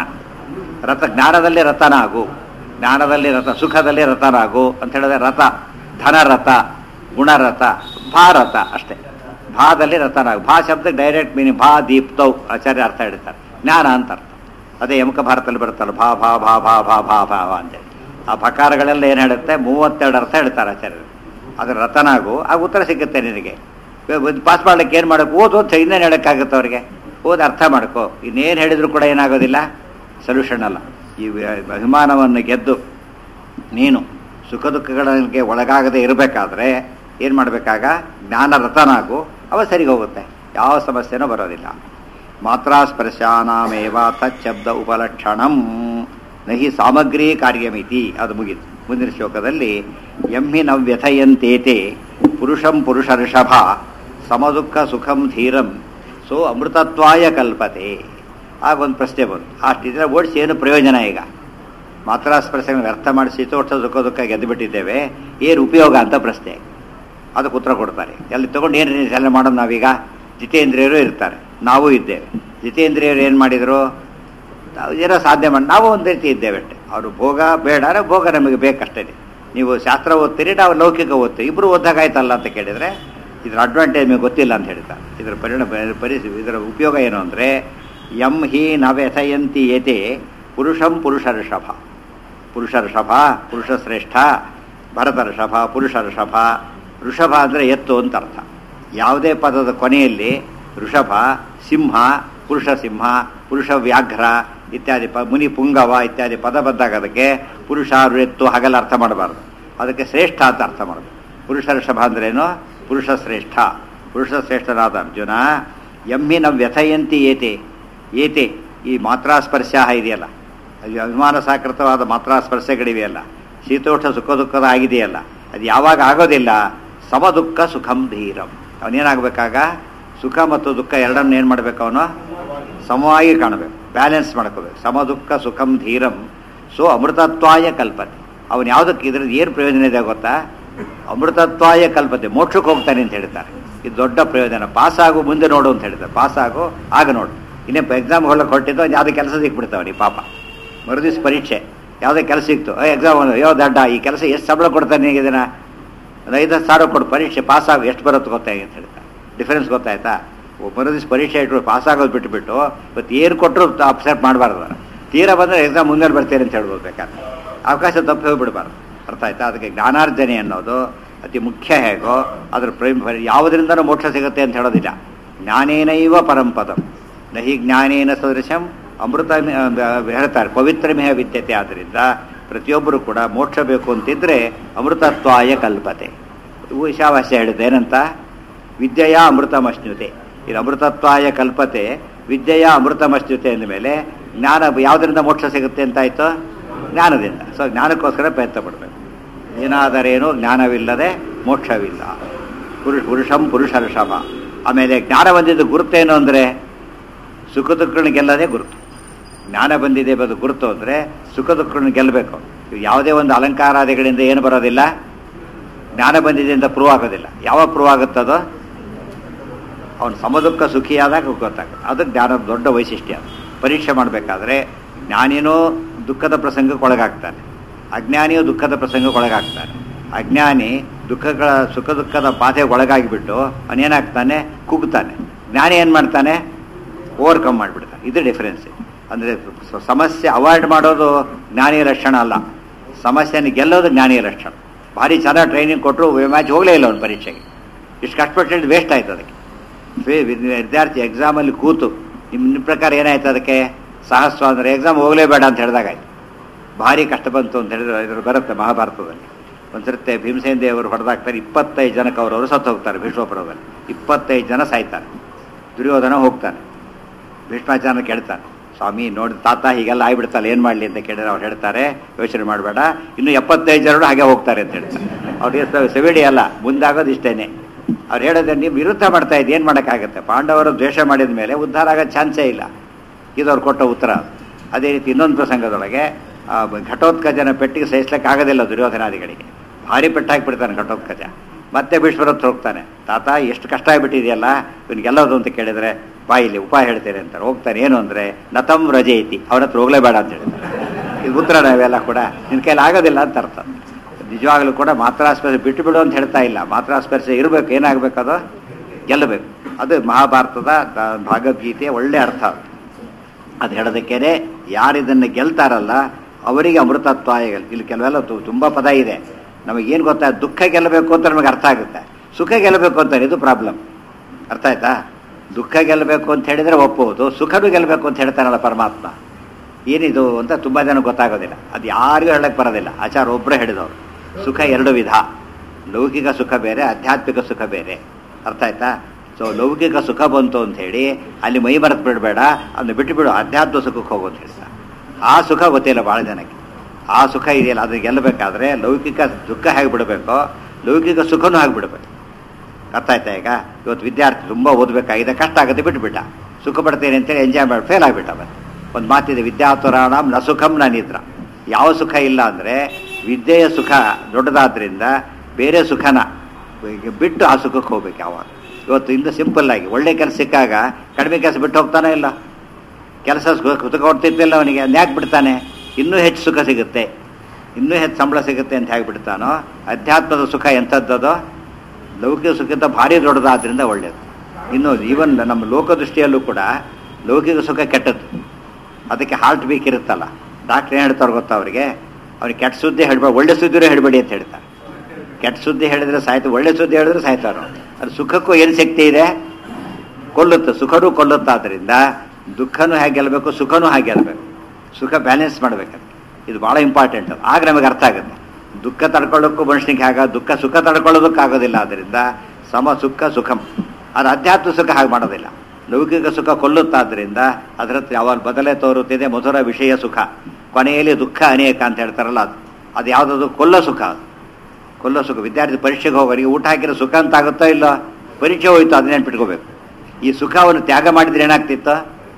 ರಥ ಜ್ಞಾನದಲ್ಲಿ ರಥನಾಗು ಜ್ಞಾನದಲ್ಲಿ ರಥ ಸುಖದಲ್ಲಿ ರಥನಾಗು ಅಂತ ಹೇಳಿದ್ರೆ ರಥ ಧನರಥ ಗುಣರಥ ಭಾರತ ಅಷ್ಟೇ ಭಾದಲ್ಲಿ ರಥನಾಗು ಭಾ ಶಬ್ದ ಡೈರೆಕ್ಟ್ ಮೀನಿಂಗ್ ಭಾ ದೀಪ್ತೌ ಆಚಾರ್ಯ ಅರ್ಥ ಹೇಳ್ತಾರೆ ಜ್ಞಾನ ಅಂತ ಅರ್ಥ ಅದೇ ಯಮಕ ಭಾರತದಲ್ಲಿ ಬರುತ್ತಲ್ಲ ಭಾ ಭಾ ಭಾ ಭಾ ಭಾ ಭಾ ಭಾ ಭಾ ಅಂತೇಳಿ ಆ ಪ್ರಕಾರಗಳೆಲ್ಲ ಏನು ಹೇಳುತ್ತೆ ಮೂವತ್ತೆರಡು ಅರ್ಥ ಹೇಳ್ತಾರೆ ಆಚಾರ್ಯರು ಅದ್ರ ರಥನಾಗು ಆಗ ಉತ್ತರ ಸಿಗುತ್ತೆ ನಿನಗೆ ಪಾಸ್ ಮಾಡ್ಲಿಕ್ಕೆ ಏನು ಮಾಡಬೇಕು ಓದು ಓದ್ ಇನ್ನೇನು ಹೇಳೋಕ್ಕಾಗುತ್ತೆ ಅವ್ರಿಗೆ ಓದಿ ಅರ್ಥ ಮಾಡ್ಕೋ ಇನ್ನೇನು ಹೇಳಿದ್ರು ಕೂಡ ಏನಾಗೋದಿಲ್ಲ ಸೊಲ್ಯೂಷನ್ ಅಲ್ಲ ಈ ವ- ಅಭಿಮಾನವನ್ನು ಗೆದ್ದು ನೀನು ಸುಖ ದುಃಖಗಳಿಗೆ ಒಳಗಾಗದೆ ಇರಬೇಕಾದ್ರೆ ಏನು ಮಾಡಬೇಕಾಗ ಜ್ಞಾನ ರಥನಾಗು ಅವ ಸರಿಗೆ ಹೋಗುತ್ತೆ ಯಾವ ಸಮಸ್ಯೆನೂ ಬರೋದಿಲ್ಲ ಮಾತ್ರಾ ಸ್ಪರ್ಶಾನಾಮೇವ ತಚ್ಚಬ್ದ ಉಪಲಕ್ಷಣಂ ನಹಿ ಸಾಮಗ್ರಿ ಕಾರ್ಯಮಿತಿ ಅದು ಮುಗಿತು ಮುಂದಿನ ಶ್ಲೋಕದಲ್ಲಿ ಎಮ್ಮಿ ನವ್ಯಥಯಂತೇತೆ ಪುರುಷಂ ಪುರುಷ ಋಷಭ ಸಮದುಃಖ ಸುಖಂ ಧೀರಂ ಸೋ ಅಮೃತತ್ವಾಯ ಕಲ್ಪತೆ ಆಗ ಒಂದು ಪ್ರಶ್ನೆ ಬಂತು ಅಷ್ಟಿದ್ರೆ ಓಡಿಸಿ ಏನು ಪ್ರಯೋಜನ ಈಗ ಮಾತ್ರ ಸ್ಪರ್ಶಗಳನ್ನು ವ್ಯರ್ಥ ಮಾಡಿ ಶೀತೋಷ್ಣ ಸುಖ ದುಃಖ ಗೆದ್ದುಬಿಟ್ಟಿದ್ದೇವೆ ಏನು ಉಪಯೋಗ ಅಂತ ಪ್ರಶ್ನೆ ಅದಕ್ಕೆ ಉತ್ತರ ಕೊಡ್ತಾರೆ ಅಲ್ಲಿ ತಗೊಂಡು ಏನು ಎಲ್ಲ ಮಾಡೋದು ನಾವೀಗ ಜಿತೇಂದ್ರಿಯರು ಇರ್ತಾರೆ ನಾವು ಇದ್ದೇವೆ ಜಿತೇಂದ್ರಿಯರು ಏನು ಮಾಡಿದರು ನಾವು ಏನೋ ಸಾಧ್ಯ ಮಾಡಿ ನಾವು ಒಂದು ರೀತಿ ಇದ್ದೇವೆ ಅಷ್ಟೇ ಅವರು ಭೋಗ ಬೇಡ ಅಂದ್ರೆ ಭೋಗ ನಮಗೆ ಬೇಕಷ್ಟೇ ನೀವು ಶಾಸ್ತ್ರ ಓದ್ತೀರಿ ನಾವು ಲೌಕಿಕ ಓದ್ತೀವಿ ಇಬ್ಬರು ಓದ್ದಾಗಾಯ್ತಲ್ಲ ಅಂತ ಕೇಳಿದರೆ ಇದ್ರ ಅಡ್ವಾಂಟೇಜ್ ನಿಮಗೆ ಗೊತ್ತಿಲ್ಲ ಅಂತ ಹೇಳ್ತಾರೆ ಇದರ ಪರಿಣಾಮ ಪರಿಸ್ಥಿತಿ ಇದರ ಉಪಯೋಗ ಏನು ಅಂದರೆ ಯಂ ಹಿ ನವ್ಯಥಯಂತಿ ಏತೆ ಪುರುಷಂ ಪುರುಷ ಋಷಭ ಪುರುಷ ಋಷಭ ಪುರುಷ ಶ್ರೇಷ್ಠ ಭರತ ಋಷಭ ಪುರುಷ ಋಷಭ ಋಷಭ ಅಂದರೆ ಎತ್ತು ಅಂತ ಅರ್ಥ ಯಾವುದೇ ಪದದ ಕೊನೆಯಲ್ಲಿ ಋಷಭ ಸಿಂಹ ಪುರುಷ ಸಿಂಹ ಪುರುಷ ವ್ಯಾಘ್ರ ಇತ್ಯಾದಿ ಪ ಮುನಿ ಪುಂಗವ ಇತ್ಯಾದಿ ಪದ ಬಂದಾಗ ಅದಕ್ಕೆ ಪುರುಷ ಎತ್ತು ಹಾಗೆಲ್ಲ ಅರ್ಥ ಮಾಡಬಾರ್ದು ಅದಕ್ಕೆ ಶ್ರೇಷ್ಠ ಅಂತ ಅರ್ಥ ಮಾಡಬೇಕು ಪುರುಷ ಋಷಭ ಅಂದ್ರೇನು ಪುರುಷ ಶ್ರೇಷ್ಠ ಪುರುಷ ಶ್ರೇಷ್ಠನಾದ ಅರ್ಜುನ ಎಮ್ಮಿನ ವ್ಯಥಯಂತಿ ಏತೆ ಏತೆ ಈ ಮಾತ್ರಾಸ್ಪರ್ಶ ಇದೆಯಲ್ಲ ಅದು ಅಭಿಮಾನ ಸಾಕೃತವಾದ ಮಾತ್ರಾಸ್ಪರ್ಶಗಳಿವೆಯಲ್ಲ ಶೀತೋಷ್ಣ ಸುಖ ದುಃಖದ ಆಗಿದೆಯಲ್ಲ ಅದು ಯಾವಾಗ ಆಗೋದಿಲ್ಲ ಸಮ ದುಃಖ ಸುಖಂ ಧೀರಂ ಅವನೇನಾಗಬೇಕಾಗ ಸುಖ ಮತ್ತು ದುಃಖ ಎರಡನ್ನು ಏನು ಮಾಡಬೇಕು ಅವನು ಸಮವಾಗಿ ಕಾಣಬೇಕು ಬ್ಯಾಲೆನ್ಸ್ ಮಾಡ್ಕೋಬೇಕು ಸಮ ದುಃಖ ಸುಖಂ ಧೀರಂ ಸೊ ಅಮೃತತ್ವಾಯ ಕಲ್ಪತೆ ಅವನು ಯಾವುದಕ್ಕೆ ಇದ್ರದ್ದು ಏನು ಪ್ರಯೋಜನ ಇದೆ ಗೊತ್ತಾ ಅಮೃತತ್ವಾಯ ಕಲ್ಪತೆ ಮೋಕ್ಷಕ್ಕೆ ಹೋಗ್ತಾನೆ ಅಂತ ಹೇಳ್ತಾರೆ ಇದು ದೊಡ್ಡ ಪ್ರಯೋಜನ ಪಾಸ್ ಆಗು ಮುಂದೆ ನೋಡು ಅಂತ ಹೇಳ್ತಾರೆ ಪಾಸ್ ಆಗು ಆಗ ನೋಡು ಇನ್ನೇ ಎಕ್ಸಾಮ್ ಹೊಳ್ಳಕ್ಕೆ ಹೊರಟಿದ್ದು ಯಾವುದೇ ಕೆಲಸ ಸಿಕ್ಬಿಡ್ತಾವನಿ ಪಾಪ ಮರುದಿವ್ಸ ಪರೀಕ್ಷೆ ಯಾವುದೇ ಕೆಲಸ ಸಿಕ್ತು ಎಕ್ಸಾಮ್ ಯೋ ದಡ್ಡ ಈ ಕೆಲಸ ಎಷ್ಟು ಸಂಬಳ ಕೊಡ್ತಾನೆ ಈಗ ಇದನ್ನ ಒಂದು ಐದು ಹತ್ತು ಸಾವಿರ ಕೊಡು ಪರೀಕ್ಷೆ ಪಾಸ್ ಆಗು ಎಷ್ಟು ಬರುತ್ತೆ ಗೊತ್ತಾ ಅಂತ ಹೇಳ್ತಾರೆ ಡಿಫರೆನ್ಸ್ ಗೊತ್ತಾಯ್ತಾ ಮರುದಿವ್ಸ ಪರೀಕ್ಷೆ ಇಟ್ಟರು ಪಾಸ್ ಆಗೋದು ಬಿಟ್ಟುಬಿಟ್ಟು ಇವತ್ತು ಏನು ಕೊಟ್ಟರು ಅಪ್ಸೆಟ್ ಮಾಡಬಾರ್ದು ತೀರಾ ಬಂದರೆ ಎಕ್ಸಾಮ್ ಮುಂದೆ ಬರ್ತೀರಿ ಅಂತ ಹೇಳ್ಬೋದು ಬೇಕಾದ್ರೆ ಅವಕಾಶ ತಪ್ಪಿ ಹೋಗ್ಬಿಡ್ಬಾರ್ದು ಅರ್ಥ ಆಯ್ತಾ ಅದಕ್ಕೆ ಜ್ಞಾನಾರ್ಜನೆ ಅನ್ನೋದು ಅತಿ ಮುಖ್ಯ ಹೇಗೋ ಅದ್ರ ಪ್ರೇಮ ಯಾವುದರಿಂದನೂ ಮೋಕ್ಷ ಸಿಗುತ್ತೆ ಅಂತ ಹೇಳೋದಿಲ್ಲ ಜ್ಞಾನೇನೈವ ಪರಂಪದಂ ನಹಿ ಜ್ಞಾನೇನ ಸದೃಶಂ ಅಮೃತ ಹೇಳ್ತಾರೆ ಪವಿತ್ರಮೇಹ ವಿದ್ಯತೆ ಆದ್ದರಿಂದ ಪ್ರತಿಯೊಬ್ಬರು ಕೂಡ ಮೋಕ್ಷ ಬೇಕು ಅಂತಿದ್ರೆ ಅಮೃತತ್ವಾಯ ಕಲ್ಪತೆ ಈಶಾವಾಸ್ಯ ಹೇಳಿದೆ ಏನಂತ ವಿದ್ಯೆಯ ಅಮೃತಮಶ್ನುತೆ ಇದು ಅಮೃತತ್ವಾಯ ಕಲ್ಪತೆ ವಿದ್ಯೆಯ ಅಮೃತಮಶ್ನುತೆ ಅಂದ ಮೇಲೆ ಜ್ಞಾನ ಯಾವುದರಿಂದ ಮೋಕ್ಷ ಸಿಗುತ್ತೆ ಅಂತಾಯ್ತು ಜ್ಞಾನದಿಂದ ಸೊ ಜ್ಞಾನಕ್ಕೋಸ್ಕರ ಪ್ರಯತ್ನ ಪಡಬೇಕು ಏನಾದರೇನು ಜ್ಞಾನವಿಲ್ಲದೆ ಮೋಕ್ಷವಿಲ್ಲ ಪುರುಷ ಪುರುಷಂ ಪುರುಷ ಋಷಭ ಆಮೇಲೆ ಜ್ಞಾನ ಬಂದಿದ್ದು ಗುರುತೇನು ಅಂದರೆ ಸುಖ ದುಃಖಗಳನ್ನ ಗೆಲ್ಲದೆ ಗುರುತು ಜ್ಞಾನ ಬಂದಿದೆ ಬದು ಗುರುತು ಅಂದರೆ ಸುಖ ದುಃಖಗಳನ್ನ ಗೆಲ್ಲಬೇಕು ಯಾವುದೇ ಒಂದು ಅಲಂಕಾರಾದಿಗಳಿಂದ ಏನು ಬರೋದಿಲ್ಲ ಜ್ಞಾನ ಬಂದಿದೆ ಅಂತ ಪ್ರೂವ್ ಆಗೋದಿಲ್ಲ ಯಾವಾಗ ಪ್ರೂವ್ ಆಗುತ್ತದೋ ಅವನು ಸಮದುಃಖ ಸುಖಿಯಾದಾಗ ಗೊತ್ತಾಗುತ್ತೆ ಅದು ಜ್ಞಾನದ ದೊಡ್ಡ ವೈಶಿಷ್ಟ್ಯ ಪರೀಕ್ಷೆ ಮಾಡಬೇಕಾದ್ರೆ ಜ್ಞಾನಿನೂ ದುಃಖದ ಪ್ರಸಂಗಕ್ಕೆ ಒಳಗಾಗ್ತಾನೆ ಅಜ್ಞಾನಿಯೂ ದುಃಖದ ಪ್ರಸಂಗಕ್ಕೆ ಒಳಗಾಗ್ತಾನೆ ಅಜ್ಞಾನಿ ದುಃಖಗಳ ಸುಖ ದುಃಖದ ಬಾಧೆಗೆ ಒಳಗಾಗಿಬಿಟ್ಟು ಅವನೇನಾಗ್ತಾನೆ ಕುಗ್ತಾನೆ ಜ್ಞಾನಿ ಏನು ಮಾಡ್ತಾನೆ ಓವರ್ಕಮ್ ಮಾಡಿಬಿಡ್ತಾನೆ ಇದು ಡಿಫರೆನ್ಸ್ ಅಂದರೆ ಸಮಸ್ಯೆ ಅವಾಯ್ಡ್ ಮಾಡೋದು ಜ್ಞಾನಿಯ ಲಕ್ಷಣ ಅಲ್ಲ ಸಮಸ್ಯೆನ ಗೆಲ್ಲೋದು ಜ್ಞಾನಿಯ ಲಕ್ಷಣ ಭಾರಿ ಚೆನ್ನಾಗಿ ಟ್ರೈನಿಂಗ್ ಕೊಟ್ಟರು ಮ್ಯಾಚ್ ಹೋಗಲೇ ಇಲ್ಲ ಅವ್ನು ಪರೀಕ್ಷೆಗೆ ಇಷ್ಟು ಕಷ್ಟಪಟ್ಟು ವೇಸ್ಟ್ ಆಯ್ತು ಅದಕ್ಕೆ ವೇ- ವಿದ್ಯಾರ್ಥಿ ಎಕ್ಸಾಮಲ್ಲಿ ಕೂತು ನಿಮ್ಮ ನಿಮ್ಮ ಪ್ರಕಾರ ಏನಾಯ್ತು ಅದಕ್ಕೆ ಸಹಸ್ವ ಅಂದರೆ ಎಕ್ಸಾಮ್ ಹೋಗಲೇಬೇಡ ಅಂತ ಹೇಳಿದಾಗ ಆಯ್ತು ಭಾರಿ ಕಷ್ಟ ಬಂತು ಅಂತ ಹೇಳಿದ್ರೆ ಇದ್ರ ಬರುತ್ತೆ ಮಹಾಭಾರತದಲ್ಲಿ ಒಂದ್ಸರ್ತೆ ಭೀಮಸೇನ ದೇವರು ಹೊಡೆದಾಕ್ತಾರೆ ಇಪ್ಪತ್ತೈದು ಜನಕ್ಕೆ ಅವರವರು ಸತ್ತು ಹೋಗ್ತಾರೆ ಭೀಷ್ಮಪುರದಲ್ಲಿ ಇಪ್ಪತ್ತೈದು ಜನ ಸಾಯ್ತಾರೆ ದುರ್ಯೋಧನ ಹೋಗ್ತಾನೆ ಭೀಷ್ಮಾಚಾರ್ಯ ಕೇಳ್ತಾನೆ ಸ್ವಾಮಿ ನೋಡಿ ತಾತ ಹೀಗೆಲ್ಲ ಆಗ್ಬಿಡ್ತಲ್ಲ ಏನು ಮಾಡಲಿ ಅಂತ ಕೇಳಿದ್ರೆ ಅವ್ರು ಹೇಳ್ತಾರೆ ಯೋಚನೆ ಮಾಡಬೇಡ ಇನ್ನು ಎಪ್ಪತ್ತೈದು ಜನರು ಹಾಗೆ ಹೋಗ್ತಾರೆ ಅಂತ ಹೇಳ್ತಾರೆ ಅವ್ರಿಗೆ ಸೆವಿಡಿ ಅಲ್ಲ ಮುಂದಾಗೋದು ಇಷ್ಟೇನೆ ಅವ್ರು ಹೇಳೋದ್ರೆ ನೀವು ವಿರುದ್ಧ ಮಾಡ್ತಾ ಇದ್ದು ಏನು ಮಾಡೋಕ್ಕಾಗತ್ತೆ ಪಾಂಡವರು ದ್ವೇಷ ಮಾಡಿದ ಮೇಲೆ ಉದ್ಧಾರ ಆಗೋ ಚಾನ್ಸೇ ಇಲ್ಲ ಇದು ಅವ್ರು ಕೊಟ್ಟ ಉತ್ತರ ಅದೇ ರೀತಿ ಇನ್ನೊಂದು ಪ್ರಸಂಗದೊಳಗೆ ಆ ಘಟೋತ್ಕಜನ ಪೆಟ್ಟಿಗೆ ಸಹಿಸ್ಲಿಕ್ಕೆ ಆಗೋದಿಲ್ಲ ದುರ್ಯೋಧನಾದಿಗಳಿಗೆ ಭಾರಿ ಪೆಟ್ಟು ಹಾಕಿಬಿಡ್ತಾನೆ ಘಟೋತ್ಕಜ ಮತ್ತೆ ಭೀಷ್ಮರತ್ರ ಹೋಗ್ತಾನೆ ತಾತ ಎಷ್ಟು ಕಷ್ಟ ಆಗಿಬಿಟ್ಟಿದೆಯಲ್ಲ ಇವನಿಗೆಲ್ಲದು ಅಂತ ಕೇಳಿದ್ರೆ ಬಾಯಿಲಿ ಉಪಾಯ ಹೇಳ್ತೇನೆ ಅಂತಾರೆ ಹೋಗ್ತಾನೆ ಏನು ಅಂದರೆ ನತಂ ರಜೆ ಐತಿ ಅವನ ಹತ್ರ ಹೋಗಲೇಬೇಡ ಅಂತ ಹೇಳ್ತಾರೆ ಇದು ಉತ್ತರ ನಾವೆಲ್ಲ ಕೂಡ ನಿನ್ನ ಕೈಲಿ ಆಗೋದಿಲ್ಲ ಅಂತ ಅರ್ಥ ನಿಜವಾಗ್ಲೂ ಕೂಡ ಮಾತ್ರಾಸ್ಪರ್ಶ ಬಿಟ್ಟು ಬಿಡು ಅಂತ ಹೇಳ್ತಾ ಇಲ್ಲ ಮಾತ್ರಾಸ್ಪರ್ಶ ಇರಬೇಕು ಏನಾಗಬೇಕು ಅದು ಗೆಲ್ಲಬೇಕು ಅದು ಮಹಾಭಾರತದ ದ- ಭಗವದ್ಗೀತೆಯ ಒಳ್ಳೆ ಅರ್ಥ ಅದು. ಅದು ಹೇಳೋದಕ್ಕೇನೆ ಯಾರಿದನ್ನು ಗೆಲ್ತಾರಲ್ಲ ಅವರಿಗೆ ಅಮೃತತ್ವ ಇಲ್ಲಿ ಕೆಲವೆಲ್ಲ ತು- ತುಂಬ ಪದ ಇದೆ ನಮಗೇನು ಗೊತ್ತಾ ದುಃಖ ಗೆಲ್ಲಬೇಕು ಅಂತ ನಮಗೆ ಅರ್ಥ ಆಗುತ್ತೆ ಸುಖ ಗೆಲ್ಲಬೇಕು ಅಂತ ಇದು ಪ್ರಾಬ್ಲಮ್ ಅರ್ಥ ಆಯ್ತಾ ದುಃಖ ಗೆಲ್ಲಬೇಕು ಅಂತ ಹೇಳಿದರೆ ಒಪ್ಪುವುದು ಸುಖನೂ ಗೆಲ್ಲಬೇಕು ಅಂತ ಹೇಳ್ತಾನಲ್ಲ ಪರಮಾತ್ಮ ಏನಿದು ಅಂತ ತುಂಬ ಜನ ಗೊತ್ತಾಗೋದಿಲ್ಲ ಅದು ಯಾರಿಗೂ ಹೇಳಕ್ಕೆ ಬರೋದಿಲ್ಲ ಆಚಾರ ಒಬ್ಬರೇ ಹೇಳಿದವರು ಸುಖ ಎರಡು ವಿಧ ಲೌಕಿಕ ಸುಖ ಬೇರೆ ಆಧ್ಯಾತ್ಮಿಕ ಸುಖ ಬೇರೆ ಅರ್ಥ ಆಯ್ತಾ ಸೊ ಲೌಕಿಕ ಸುಖ ಬಂತು ಅಂತ ಹೇಳಿ ಅಲ್ಲಿ ಮೈ ಮರೆತು ಬಿಡಬೇಡ ಅದನ್ನ ಬಿಟ್ಟು ಬಿಡು ಅಧ್ಯಾತ್ಮ ಸುಖಕ್ಕೆ ಹೋಗು ಅಂತ ಹೇಳ್ತಾ ಆ ಸುಖ ಗೊತ್ತಿಲ್ಲ ಭಾಳ ಜನಕ್ಕೆ ಆ ಸುಖ ಇದೆಯಲ್ಲ ಅದನ್ನ ಗೆಲ್ಲಬೇಕಾದ್ರೆ ಲೌಕಿಕ ದುಃಖ ಹೇಗೆ ಬಿಡಬೇಕೋ ಲೌಕಿಕ ಸುಖನೂ ಹಾಗೆ ಬಿಡಬೇಕು ಅರ್ಥ ಆಯ್ತಾ ಈಗ ಇವತ್ತು ವಿದ್ಯಾರ್ಥಿ ತುಂಬ ಓದಬೇಕಾಗಿದೆ ಕಷ್ಟ ಆಗುತ್ತೆ ಬಿಟ್ಬಿಟ್ಟ ಸುಖ ಪಡ್ತೇನೆ ಅಂತೇಳಿ ಎಂಜಾಯ್ ಮಾಡಿ ಫೇಲ್ ಆಗಿಬಿಟ್ಟ ಮತ್ತೆ ಒಂದು ಮಾತಿದೆ ವಿದ್ಯಾತುರಾಣಂ ನ ಸುಖಂ ನ ನಿದ್ರ ಯಾವ ಸುಖ ಇಲ್ಲ ಅಂದರೆ ವಿದ್ಯೆಯ ಸುಖ ದೊಡ್ಡದಾದ್ರಿಂದ ಬೇರೆ ಸುಖನ ಬಿಟ್ಟು ಆ ಸುಖಕ್ಕೆ ಹೋಗ್ಬೇಕು ಯಾವಾಗ ಇವತ್ತು ಇಂದ ಸಿಂಪಲ್ ಆಗಿ ಒಳ್ಳೆ ಕೆಲಸ ಸಿಕ್ಕಾಗ ಕಡಿಮೆ ಕೆಲಸ ಬಿಟ್ಟು ಹೋಗ್ತಾನೆ ಇಲ್ಲ ಕೆಲಸ ಸುಖ ಕೊಡ್ತಿದ್ದಿಲ್ಲ ಅವನಿಗೆ ಯಾಕೆ ಬಿಡ್ತಾನೆ ಇನ್ನೂ ಹೆಚ್ಚು ಸುಖ ಸಿಗುತ್ತೆ ಇನ್ನೂ ಹೆಚ್ಚು ಸಂಬಳ ಸಿಗುತ್ತೆ ಅಂತ ಹೇಗೆ ಬಿಡ್ತಾನೋ ಅಧ್ಯಾತ್ಮದ ಸುಖ ಎಂಥದ್ದದೋ ಲೌಕಿಕ ಸುಖಕ್ಕಿಂತ ಭಾರಿ ದೊಡ್ಡದಾದ್ರಿಂದ ಒಳ್ಳೆಯದು ಇನ್ನು ಈವನ್ ನಮ್ಮ ಲೋಕದೃಷ್ಟಿಯಲ್ಲೂ ಕೂಡ ಲೌಕಿಕ ಸುಖ ಕೆಟ್ಟದ್ದು ಅದಕ್ಕೆ ಹಾರ್ಟ್ ವೀಕ್ ಇರುತ್ತಲ್ಲ ಡಾಕ್ಟ್ರ್ ಏನು ಹೇಳ್ತಾರೆ ಗೊತ್ತಾ ಅವರಿಗೆ ಅವ್ರಿಗೆ ಕೆಟ್ಟ ಸುದ್ದಿ ಹೇಳ್ಬೇಡಿ ಒಳ್ಳೆ ಸುದ್ದಿನೂ ಹೇಳ್ಬೇಡಿ ಅಂತ ಹೇಳ್ತಾರೆ ಕೆಟ್ಟ ಸುದ್ದಿ ಹೇಳಿದ್ರೆ ಸಾಯ್ತು ಒಳ್ಳೆ ಸುದ್ದಿ ಹೇಳಿದ್ರೆ ಸಾಯ್ತಾರೋ ಅದು ಸುಖಕ್ಕೂ ಏನು ಶಕ್ತಿ ಇದೆ ಕೊಲ್ಲುತ್ತೆ ಸುಖನೂ ಕೊಲ್ಲುತ್ತಾದ್ರಿಂದ ದುಃಖನೂ ಹೇಗೆ ಗೆಲ್ಲಬೇಕು ಸುಖನೂ ಹಾಗೆ ಗೆಲ್ಲಬೇಕು ಸುಖ ಬ್ಯಾಲೆನ್ಸ್ ಮಾಡಬೇಕು ಇದು ಭಾಳ ಇಂಪಾರ್ಟೆಂಟ್ ಅದು ಆಗ ನಮಗೆ ಅರ್ಥ ಆಗುತ್ತೆ ದುಃಖ ತಡ್ಕೊಳ್ಳೋಕ್ಕೂ ಮನುಷ್ಯನಿಗೆ ಆಗ ದುಃಖ ಸುಖ ತಡ್ಕೊಳ್ಳೋದಕ್ಕಾಗೋದಿಲ್ಲ ಆದ್ದರಿಂದ ಸಮ ಸುಖ ಸುಖಂ ಅದು ಅಧ್ಯಾತ್ಮ ಸುಖ ಹಾಗೆ ಮಾಡೋದಿಲ್ಲ ಲೌಕಿಕ ಸುಖ ಕೊಲ್ಲುತ್ತಾದ್ರಿಂದ ಅದರ ಹತ್ರ ಯಾವಾಗ ಬದಲೇ ತೋರುತ್ತಿದೆ ಮಧುರ ವಿಷಯ ಸುಖ ಕೊನೆಯಲ್ಲಿ ದುಃಖ ಅನೇಕ ಅಂತ ಹೇಳ್ತಾರಲ್ಲ ಅದು ಅದು ಯಾವುದದು ಕೊಲ್ಲ ಸುಖ ಅದು ಕೊಲ್ಲ ಸುಖ ವಿದ್ಯಾರ್ಥಿ ಪರೀಕ್ಷೆಗೆ ಹೋಗೋರಿಗೆ ಊಟ ಹಾಕಿರೋ ಸುಖ ಅಂತ ಆಗುತ್ತೋ ಇಲ್ಲ ಪರೀಕ್ಷೆ ಹೋಯ್ತು ಅದನ್ನ ನೆನ್ಪಿಟ್ಕೋಬೇಕು ಈ ಸುಖವನ್ನು ತ್ಯಾಗ ಮಾಡಿದ್ರೆ ಏನಾಗ್ತಿತ್ತು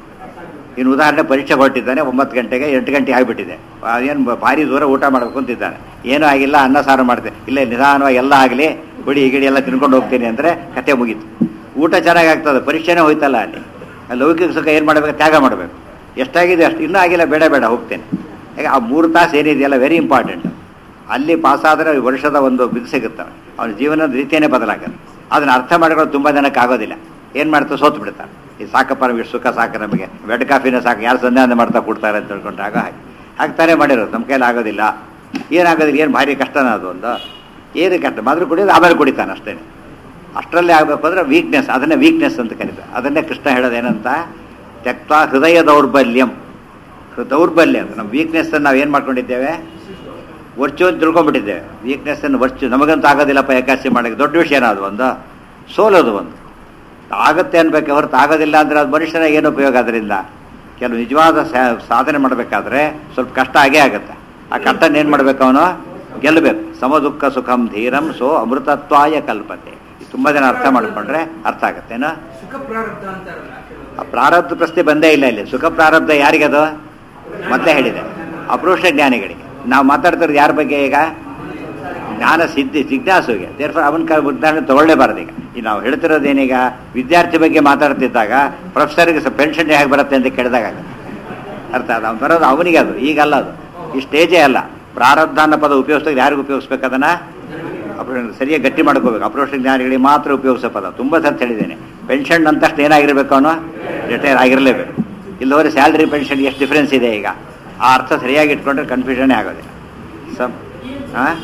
ಇನ್ನು ಉದಾಹರಣೆ ಪರೀಕ್ಷೆ ಹೊರಟಿದ್ದಾನೆ ಒಂಬತ್ತು ಗಂಟೆಗೆ ಎಂಟು ಗಂಟೆ ಆಗಿಬಿಟ್ಟಿದೆ ಏನು ಭಾರಿ ದೂರ ಊಟ ಮಾಡಬೇಕು ಅಂತಿದ್ದಾನೆ ಏನೂ ಆಗಿಲ್ಲ ಅನ್ನ ಸಾರು ಮಾಡಿದೆ ಇಲ್ಲ ನಿಧಾನವಾಗಿ ಎಲ್ಲ ಆಗಲಿ ಬಿಡಿ ಗಿಡಿ ಎಲ್ಲ ತಿನ್ಕೊಂಡು ಹೋಗ್ತೀನಿ ಅಂದರೆ ಕತೆ ಮುಗೀತು ಊಟ ಚೆನ್ನಾಗಿ ಆಗ್ತದೆ ಪರೀಕ್ಷೆನೇ ಹೋಯ್ತಲ್ಲ ಅಲ್ಲಿ ಅಲ್ಲಿ ಲೌಕಿಕ ಸುಖ ಏನು ಮಾಡಬೇಕು ತ್ಯಾಗ ಮಾಡಬೇಕು ಎಷ್ಟಾಗಿದೆ ಅಷ್ಟು ಇನ್ನೂ ಆಗಿಲ್ಲ ಬೇಡ ಬೇಡ ಹೋಗ್ತೇನೆ ಈಗ ಆ ಮೂರು ತಾಸು ಏನಿದೆಯಲ್ಲ ವೆರಿ ಇಂಪಾರ್ಟೆಂಟ್ ಅಲ್ಲಿ ಪಾಸಾದರೆ ವರ್ಷದ ಒಂದು ಬಿದ್ದು ಸಿಗುತ್ತೆ ಅವನ ಜೀವನದ ರೀತಿಯೇ ಬದಲಾಗತ್ತೆ ಅದನ್ನ ಅರ್ಥ ಮಾಡ್ಕೊಳ್ಳೋದು ತುಂಬ ಜನಕ್ಕೆ ಆಗೋದಿಲ್ಲ ಏನು ಮಾಡ್ತಾ ಸೋತು ಬಿಡ್ತಾರೆ ಈ ಸಾಕಪ್ಪ ನಮಗೆ ಸುಖ ಸಾಕು ನಮಗೆ ಬೆಡ್ ಕಾಫಿನ ಸಾಕು ಯಾರು ಸಂಧಾನ ಮಾಡ್ತಾ ಕೊಡ್ತಾರೆ ಅಂತ ತಿಳ್ಕೊಂಡಾಗ ಹಾಗೆ ಹಾಕ್ತಾನೆ ಮಾಡಿರೋದು ನಮ್ಮ ಕೈಲಿ ಆಗೋದಿಲ್ಲ ಏನಾಗೋದಿಲ್ಲ ಏನು ಭಾರಿ ಕಷ್ಟನ ಅದು ಒಂದು ಏನು ಕಷ್ಟ ಮೊದಲು ಕುಡಿಯೋದು ಆಮೇಲೆ ಕುಡಿತಾನೆ ಅಷ್ಟೇ ಅಷ್ಟರಲ್ಲೇ ಆಗಬೇಕು ಅಂದ್ರೆ ವೀಕ್ನೆಸ್ ಅದನ್ನೇ ವೀಕ್ನೆಸ್ ಅಂತ ಕರೀತಾರೆ ಅದನ್ನೇ ಕೃಷ್ಣ ಹೇಳೋದು ಏನಂತ ತ್ಯಕ್ತ ಹೃದಯ ದೌರ್ಬಲ್ಯಂ ಹೃ- ದೌರ್ಬಲ್ಯ ಅದು ನಮ್ಮ ವೀಕ್ನೆಸ್ಸನ್ನು ನಾವು ಏನು ಮಾಡ್ಕೊಂಡಿದ್ದೇವೆ ವರ್ಚು ಅಂತ ತಿಳ್ಕೊಂಡ್ಬಿಟ್ಟಿದ್ದೇವೆ ವೀಕ್ನೆಸ್ಸನ್ನು ವರ್ಚು ನಮಗಂತೂ ಆಗೋದಿಲ್ಲಪ್ಪ ಏಕಾಸಿ ಮಾಡೋಕ್ಕೆ ದೊಡ್ಡ ವಿಷಯನ ಅದು ಒಂದು ಸೋಲೋದು ಒಂದು ಆಗತ್ತೆ ಅನ್ಬೇಕು ಹೊರತು ಆಗೋದಿಲ್ಲ ಅಂದರೆ ಅದು ಮನುಷ್ಯನ ಏನು ಉಪಯೋಗ ಅದರಿಂದ ಕೆಲವು ನಿಜವಾದ ಸಾ- ಸಾಧನೆ ಮಾಡಬೇಕಾದ್ರೆ ಸ್ವಲ್ಪ ಕಷ್ಟ ಆಗೇ ಆಗುತ್ತೆ ಆ ಕಷ್ಟನ ಏನು ಮಾಡ್ಬೇಕು ಅವನು ಗೆಲ್ಲಬೇಕು ಸಮ ದುಃಖ ಸುಖಂ ಧೀರಂ ಸೋ ಅಮೃತತ್ವಾಯ ಕಲ್ಪತೆ ಇದು ತುಂಬ ಜನ ಅರ್ಥ ಮಾಡಿಕೊಂಡ್ರೆ ಅರ್ಥ ಆಗತ್ತೇನೋ ಸುಖ ಪ್ರಾರಬ್ಧ ಅಂತಾರಲ್ಲ ಆ ಪ್ರಾರಬ್ಧ ಪ್ರಶ್ನೆ ಬಂದೇ ಇಲ್ಲ ಇಲ್ಲಿ ಸುಖ ಪ್ರಾರಬ್ಧ ಯಾರಿಗದು ಮೊದಲೇ ಹೇಳಿದೆ ಅಪೃಷ್ಟ ಜ್ಞಾನಿಗಳಿಗೆ ನಾವು ಮಾತಾಡ್ತಿರೋದು ಯಾರ ಬಗ್ಗೆ ಈಗ ಜ್ಞಾನ ಸಿದ್ಧಿ ಜಿಜ್ಞಾಸುಗೆ ದೇರ್ಫರ್ ಅವನ ಕ ಉದಾಹರಣೆ ತಗೊಳ್ಳೇಬಾರ್ದು ಈಗ ಈ ನಾವು ಹೇಳ್ತಿರೋದೇನೀಗ ವಿದ್ಯಾರ್ಥಿ ಬಗ್ಗೆ ಮಾತಾಡ್ತಿದ್ದಾಗ ಪ್ರೊಫೆಸರ್ಗೆ ಪೆನ್ಷನ್ ಹೇಗೆ ಬರುತ್ತೆ ಅಂತ ಕೇಳಿದಾಗ ಅರ್ಥ ಅದು ಅವ್ನು ಬರೋದು ಅವನಿಗೆ ಅದು ಈಗಲ್ಲ ಅದು ಈ ಸ್ಟೇಜೇ ಅಲ್ಲ ಪ್ರಾರಬ್ಧ ಅನ್ನೋ ಪದ ಉಪಯೋಗಿಸಿದಾಗ ಯಾರಿಗೆ ಉಪಯೋಗಿಸ್ಬೇಕು ಅದನ್ನ ಅಪ್ರೋ ಸರಿಯಾಗಿ ಗಟ್ಟಿ ಮಾಡ್ಕೋಬೇಕು ಅಪ್ರೋಷ ಜ್ಞಾನಿಗಳಿಗೆ ಮಾತ್ರ ಉಪಯೋಗಿಸೋ ಪದ ತುಂಬ ಸರ್ತಿ ಹೇಳಿದ್ದೇನೆ ಪೆನ್ಷನ್ ಅಂತಷ್ಟು ಏನಾಗಿರ್ಬೇಕು ಅವನು ರಿಟೈರ್ ಆಗಿರಲೇಬೇಕು ಇಲ್ಲವರೆ ಸ್ಯಾಲ್ರಿ ಪೆನ್ಷನ್ ಎಷ್ಟು ಡಿಫ್ರೆನ್ಸ್ ಇದೆ ಈಗ ಆ ಅರ್ಥ ಸರಿಯಾಗಿ ಇಟ್ಕೊಂಡ್ರೆ ಕನ್ಫ್ಯೂಷನ್ನೇ ಆಗೋದಿಲ್ಲ ಸಮ್ ಹಾಂ